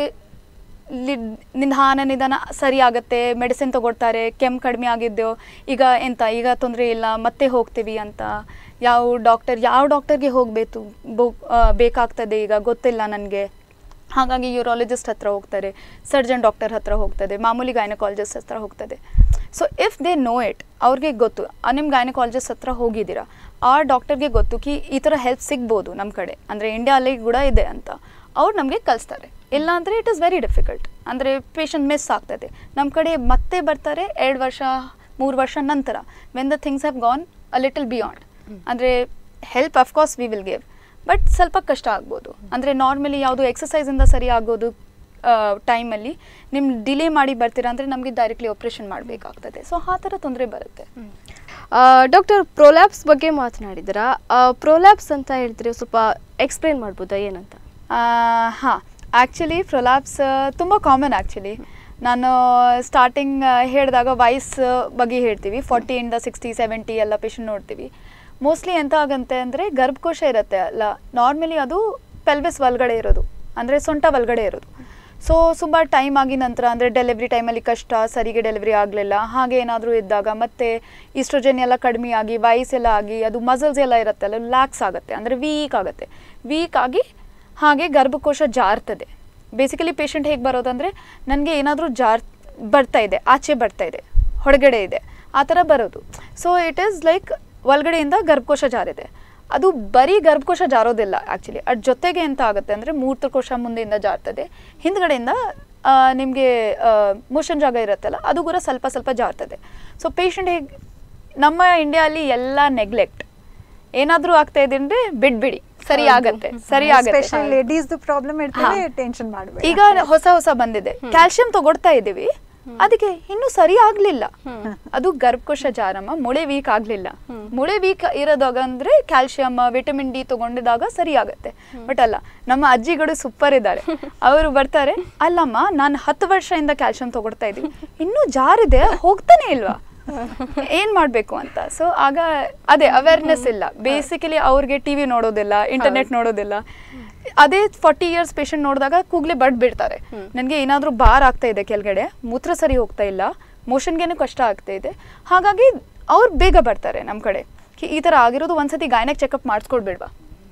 ಲಿ- ನಿಧಾನ ನಿಧಾನ ಸರಿ ಆಗುತ್ತೆ ಮೆಡಿಸಿನ್ ತಗೊಳ್ತಾರೆ ಕೆಮ್ಮು ಕಡಿಮೆ ಆಗಿದ್ದೆವು ಈಗ ಎಂತ ಈಗ ತೊಂದರೆ ಇಲ್ಲ ಮತ್ತೆ ಹೋಗ್ತೀವಿ ಅಂತ ಯಾವ ಡಾಕ್ಟರ್ ಯಾವ ಡಾಕ್ಟರ್ಗೆ ಹೋಗಬೇಕು ಬೇಕಾಗ್ತದೆ ಈಗ ಗೊತ್ತಿಲ್ಲ ನನಗೆ ಹಾಗಾಗಿ ಯೂರಾಲಜಿಸ್ಟ್ ಹತ್ರ ಹೋಗ್ತಾರೆ ಸರ್ಜನ್ ಡಾಕ್ಟರ್ ಹತ್ರ ಹೋಗ್ತದೆ ಮಾಮೂಲಿ ಗೈನಕಾಲಜಿಸ್ಟ್ ಹತ್ರ ಹೋಗ್ತದೆ so if they know it ಅವ್ರಿಗೆ ಗೊತ್ತು ಆ, ನಿಮ್ಮ ಗೈನಕಾಲಜಿಸ್ಟ್ ಹತ್ರ ಹೋಗಿದ್ದೀರಾ ಆ ಡಾಕ್ಟರ್ಗೆ ಗೊತ್ತು ಕಿ ಈ ಥರ ಹೆಲ್ಪ್ ಸಿಗ್ಬೋದು ನಮ್ಮ ಕಡೆ ಅಂದರೆ ಇಂಡಿಯಾಲಿ ಕೂಡ ಇದೆ ಅಂತ ಅವ್ರು ನಮಗೆ ಕಲಿಸ್ತಾರೆ ಇಲ್ಲ ಅಂದರೆ ಇಟ್ ಇಸ್ ವೆರಿ ಡಿಫಿಕಲ್ಟ್ ಅಂದರೆ ಪೇಷಂಟ್ ಮಿಸ್ ಆಗ್ತದೆ ನಮ್ಮ ಕಡೆ ಮತ್ತೆ ಬರ್ತಾರೆ ಎರಡು ವರ್ಷ ಮೂರು ವರ್ಷ ನಂತರ when the things have gone a little beyond ಅಂದರೆ help of course we will give but ಸ್ವಲ್ಪ ಕಷ್ಟ ಆಗ್ಬೋದು ಅಂದರೆ ನಾರ್ಮಲಿ ಯಾವುದು ಎಕ್ಸಸೈಸಿಂದ ಸರಿ ಆಗೋದು ಟೈಮಲ್ಲಿ ನಿಮ್ಮ ಡಿಲೇ ಮಾಡಿ ಬರ್ತೀರಾ ಅಂದರೆ ನಮಗೆ ಡೈರೆಕ್ಟ್ಲಿ ಆಪ್ರೇಷನ್ ಮಾಡಬೇಕಾಗ್ತದೆ ಸೊ ಆ ಥರ ತೊಂದರೆ ಬರುತ್ತೆ ಡಾಕ್ಟರ್ ಪ್ರೊಲ್ಯಾಪ್ಸ್ ಬಗ್ಗೆ ಮಾತನಾಡಿದ್ದೀರಾ ಪ್ರೊಲ್ಯಾಪ್ಸ್ ಅಂತ ಹೇಳ್ತೀರಿ ಸ್ವಲ್ಪ ಎಕ್ಸ್ಪ್ಲೇನ್ ಮಾಡ್ಬೋದಾ ಏನಂತ ಹಾಂ ಆ್ಯಕ್ಚುಲಿ ಪ್ರೊಲಾಪ್ಸ್ ತುಂಬ ಕಾಮನ್ ಆ್ಯಕ್ಚುಲಿ ನಾನು ಸ್ಟಾರ್ಟಿಂಗ್ ಹೇಳಿದಾಗ ವಯಸ್ ಬಗ್ಗೆ ಹೇಳ್ತೀವಿ ಫಾರ್ಟಿಯಿಂದ ಸಿಕ್ಸ್ಟಿ ಸೆವೆಂಟಿ ಎಲ್ಲ ಪೇಷಂಟ್ ನೋಡ್ತೀವಿ ಮೋಸ್ಟ್ಲಿ ಎಂತ ಆಗಂತೆ ಅಂದರೆ ಗರ್ಭಕೋಶ ಇರುತ್ತೆ ಅಲ್ಲ ನಾರ್ಮಲಿ ಅದು ಪೆಲ್ವಿಸ್ ಒಳಗಡೆ ಇರೋದು ಅಂದರೆ ಸೊಂಟ ಒಳಗಡೆ ಇರೋದು ಸೊ ತುಂಬ ಟೈಮ್ ಆಗಿ ನಂತರ ಅಂದರೆ ಡೆಲಿವರಿ ಟೈಮಲ್ಲಿ ಕಷ್ಟ ಸರಿಗೆ ಡೆಲಿವರಿ ಆಗಲಿಲ್ಲ ಹಾಗೆ ಏನಾದರೂ ಇದ್ದಾಗ ಮತ್ತೆ ಈಸ್ಟ್ರೋಜನ್ ಎಲ್ಲ ಕಡಿಮೆ ಆಗಿ ವಯಸ್ಸೆಲ್ಲ ಆಗಿ ಅದು ಮಸಲ್ಸ್ ಎಲ್ಲ ಇರುತ್ತೆ ಅಲ್ಲ ಲ್ಯಾಕ್ಸ್ ಆಗುತ್ತೆ ಅಂದರೆ ವೀಕ್ ಆಗುತ್ತೆ ವೀಕ್ ಆಗಿ ಹಾಗೆ ಗರ್ಭಕೋಶ ಜಾರ್ತದೆ ಬೇಸಿಕಲಿ ಪೇಷಂಟ್ ಹೇಗೆ ಬರೋದಂದರೆ ನನಗೆ ಏನಾದರೂ ಜಾರ್ ಬರ್ತಾ ಇದೆ ಆಚೆ ಬರ್ತಾ ಇದೆ ಹೊರಗಡೆ ಇದೆ ಆ ಥರ ಬರೋದು ಸೊ ಇಟ್ ಈಸ್ ಲೈಕ್ ಒಳಗಡೆಯಿಂದ ಗರ್ಭಕೋಶ ಜಾರಿದೆ ಅದು ಬರೀ ಗರ್ಭಕೋಶ ಜಾರೋದಿಲ್ಲ ಆ್ಯಕ್ಚುಲಿ ಅದ್ರ ಜೊತೆಗೆ ಎಂತ ಆಗುತ್ತೆ ಅಂದರೆ ಮೂತ್ರಕೋಶ ಮುಂದೆಯಿಂದ ಜಾರ್ತದೆ ಹಿಂದ್ಗಡೆಯಿಂದ ನಿಮಗೆ ಮೋಷನ್ ಜಾಗ ಇರುತ್ತಲ್ಲ ಅದು ಕೂಡ ಸ್ವಲ್ಪ ಸ್ವಲ್ಪ ಜಾರ್ತದೆ ಸೊ ಪೇಷಂಟ್ ಹೇಗೆ ನಮ್ಮ ಇಂಡಿಯಾಲಿ ಎಲ್ಲ ನೆಗ್ಲೆಕ್ಟ್ ಏನಾದರೂ ಆಗ್ತಾ ಇದೆ ಅಂದರೆ ಬಿಡ್ಬಿಡಿ ಸರಿ ಆಗತ್ತೆ ಸರಿ ಆಗತ್ತೆ ಸ್ಪೆಷಲಿ ಲೇಡೀಸ್ ಪ್ರಾಬ್ಲಮ್ ಇರ್ತದೆ ಹಾ. ಟೆನ್ಷನ್ ಮಾಡಬೇಡಿ ಈಗ ಹೊಸ ಹೊಸ ಬಂದಿದೆ ಕ್ಯಾಲ್ಸಿಯಂ ತಗೊಳ್ತಾ ಇದ್ದೀವಿ ಅದಕ್ಕೆ ಇನ್ನೂ ಸರಿ ಆಗ್ಲಿಲ್ಲ ಅದು ಗರ್ಭಕೋಶ ಜಾರಮ್ಮ ಮೊಳೆ ವೀಕ್ ಆಗ್ಲಿಲ್ಲ ಮೊಳೆ ವೀಕ್ ಇರೋದಾಗ ಅಂದ್ರೆ ಕ್ಯಾಲ್ಸಿಯಂ ವಿಟಮಿನ್ ಡಿ ತಗೊಂಡಿದಾಗ ಸರಿ ಆಗತ್ತೆ ಬಟ್ ಅಲ್ಲ ನಮ್ಮ ಅಜ್ಜಿಗಳು ಸೂಪರ್ ಇದ್ದಾರೆ ಅವರು ಬರ್ತಾರೆ ಅಲ್ಲಮ್ಮ ನಾನು ಹತ್ತು ವರ್ಷದಿಂದ ಕ್ಯಾಲ್ಸಿಯಂ ತಗೊಳ್ತಾ ಇದ್ದೀವಿ ಇನ್ನೂ ಜಾರಿದೆ ಹೋಗ್ತಾನೆ ಇಲ್ವಾ ಏನ್ ಮಾಡ್ಬೇಕು ಅಂತ ಸೊ ಆಗ ಅದೇ ಅವೇರ್ನೆಸ್ ಇಲ್ಲ ಬೇಸಿಕಲಿ ಅವ್ರಿಗೆ ಟಿವಿ ನೋಡೋದಿಲ್ಲ ಇಂಟರ್ನೆಟ್ ನೋಡೋದಿಲ್ಲ ಅದೇ ಫಾರ್ಟಿ ಇಯರ್ಸ್ ಪೇಷಂಟ್ ನೋಡಿದಾಗ ಕೂಗ್ಲೆ ಬಡ್ ಬಿಡ್ತಾರೆ ನನಗೆ ಏನಾದರೂ ಬಾರ್ ಆಗ್ತಾ ಇದೆ ಕೆಳಗಡೆ ಮೂತ್ರ ಸರಿ ಹೋಗ್ತಾ ಇಲ್ಲ ಮೋಷನ್ಗೇನು ಕಷ್ಟ ಆಗ್ತಾ ಇದೆ ಹಾಗಾಗಿ ಅವ್ರು ಬೇಗ ಬರ್ತಾರೆ ನಮ್ಮ ಕಡೆ ಕಿ- ಈ ಥರ ಆಗಿರೋದು ಒಂದ್ಸತಿ ಗೈನಕ್ ಚೆಕಪ್ ಮಾಡಿಸ್ಕೊಡ್ಬೇಡ್ವಾ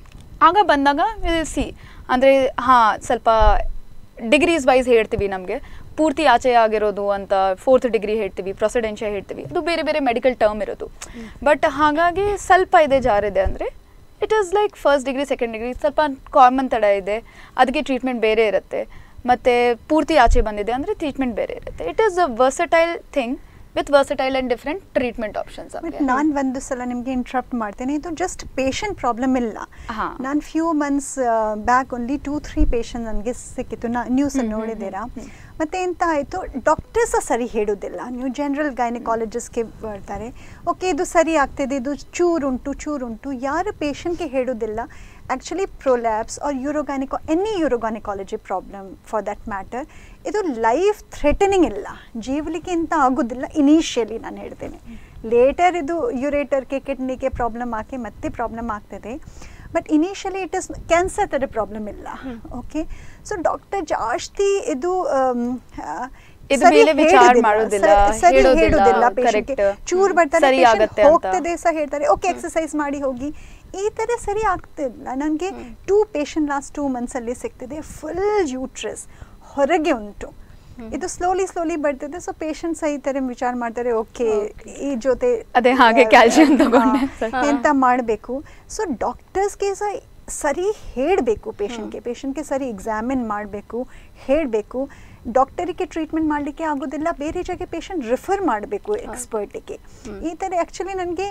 ಆಗ ಬಂದಾಗ ಸಿ ಅಂದರೆ ಹಾಂ ಸ್ವಲ್ಪ ಡಿಗ್ರೀಸ್ ವೈಸ್ ಹೇಳ್ತೀವಿ ನಮಗೆ ಪೂರ್ತಿ ಆಚೆ ಆಗಿರೋದು ಅಂತ ಫೋರ್ತ್ ಡಿಗ್ರಿ ಹೇಳ್ತೀವಿ ಪ್ರೊಸಿಡೆನ್ಷಿಯ ಹೇಳ್ತೀವಿ ಅದು ಬೇರೆ ಬೇರೆ ಮೆಡಿಕಲ್ ಟರ್ಮ್ ಇರೋದು ಬಟ್ ಹಾಗಾಗಿ ಸ್ವಲ್ಪ ಇದೆ ಜಾರಿದೆ ಅಂದರೆ it is like first degree second degree ಸ್ವಲ್ಪ ಕಾಮನ್ ತಡ ಇದೆ ಅದಕ್ಕೆ ಟ್ರೀಟ್ಮೆಂಟ್ ಬೇರೆ ಇರುತ್ತೆ ಮತ್ತು ಪೂರ್ತಿ ಆಚೆ ಬಂದಿದೆ ಅಂದರೆ ಟ್ರೀಟ್ಮೆಂಟ್ ಬೇರೆ ಇರುತ್ತೆ it is a versatile thing with versatile and different treatment options but ನಾನು ಒಂದು ಸಲ ನಿಮಗೆ ಇಂಟ್ರಪ್ಟ್ ಮಾಡ್ತೇನೆ ಇದು ಜಸ್ಟ್ ಪೇಷಂಟ್ ಪ್ರಾಬ್ಲಮ್ ಇಲ್ಲ ಹಾ. ನಾನು few months back only two three patient ನನಗೆ ಸಿಕ್ಕಿತ್ತು ನಾ ನ್ಯೂಸ್ ನೋಡಿದ್ದೀರಾ ಮತ್ತೆ ಎಂತ ಆಯಿತು ಡಾಕ್ಟರ್ಸ ಸರಿ ಹೇಳೋದಿಲ್ಲ ನೀವು ಜನರಲ್ ಗೈನಕಾಲಜಿಸ್ಟ್ಗೆ ಬರ್ತಾರೆ ಓಕೆ ಇದು ಸರಿ ಆಗ್ತಿದೆ ಇದು ಚೂರುಂಟು ಚೂರುಂಟು ಯಾರು ಪೇಷಂಟ್ಗೆ ಹೇಳೋದಿಲ್ಲ actually prolapse or urogynaeco any urogynaecology problem for that matter ಇದು ಲೈಫ್ ಥ್ರೆಟನಿಂಗ್ ಇಲ್ಲ ಜೀವಲಿಕ್ಕೆ ಅಂತ ಆಗೋದಿಲ್ಲ ಇನಿಷಿಯಲಿ ನಾನು ಹೇಳ್ತೇನೆ ಲೇಟರ್ ಇದು ಯುರೇಟರ್ಗೆ ಕಿಡ್ನಿಗೆ ಪ್ರಾಬ್ಲಮ್ ಆಗಿ ಮತ್ತೆ ಪ್ರಾಬ್ಲಮ್ ಆಗ್ತದೆ but initially it is cancer ಥರ ಪ್ರಾಬ್ಲಮ್ ಇಲ್ಲ ಓಕೆ ಸೊ ಡಾಕ್ಟರ್ ಜಾಸ್ತಿ ಇದು ಆಮ್, ಆ, ಇದು ಸರಿ ಮೇಲೆ ವಿಚಾರ ಹೇಳುದಿಲ್ಲ, ಮಾಡೋದಿಲ್ಲ, ಸರಿ- ಸರಿ ಹೇಳೋದಿಲ್ಲ, ಹೇಳುದಿಲ್ಲ patient ಗೆ. correct. ಚೂರ್ ಬರ್ತಾರೆ ಸರಿ patient ಆಗತ್ತೆ ಅಂತ. ಹೋಗ್ತದೆ ಸಹ ಹೇಳ್ತಾರೆ ಓಕೆ ಎಕ್ಸಸೈಸ್ ಮಾಡಿ ಹೋಗಿ ಈ ಥರ ಸರಿ ಆಗ್ತಿಲ್ಲ ನನಗೆ ಟೂ ಪೇಷಂಟ್ ಲಾಸ್ಟ್ ಟೂ ಮಂತ್ಸಲ್ಲಿ ಸಿಗ್ತಿದೆ ಫುಲ್ ಯೂಟ್ರಸ್ ಹೊರಗೆ ಉಂಟು ಇದು ಸ್ಲೋಲಿ ಸ್ಲೋಲಿ ಬರ್ತಿದೆ ಸೊ ಪೇಷಂಟ್ ಸಹ ಈ ಥರ ವಿಚಾರ ಮಾಡ್ತಾರೆ ಓಕೆ ಈ ಜೊತೆ ಅದೇ ಹಾಗೆ calcium ತಗೊಂಡೆ. ಹಾ, ಎಂತ ಮಾಡಬೇಕು ಸೊ ಡಾಕ್ಟರ್ಸ್ಗೆ ಸಹ ಸರಿ ಹೇಳಬೇಕು ಪೇಷಂಟ್ಗೆ ಪೇಷಂಟ್ಗೆ ಸರಿ ಎಕ್ಸಾಮಿನ್ ಮಾಡಬೇಕು ಹೇಳಬೇಕು ಡಾಕ್ಟರಿಗೆ ಟ್ರೀಟ್ಮೆಂಟ್ ಮಾಡಲಿಕ್ಕೆ ಆಗೋದಿಲ್ಲ ಬೇರೆ ಜಾಗ ಪೇಷಂಟ್ ರಿಫರ್ ಮಾಡಬೇಕು ಎಕ್ಸ್ಪರ್ಟಿಗೆ ಈ ಥರ ಆ್ಯಕ್ಚುಲಿ ನನಗೆ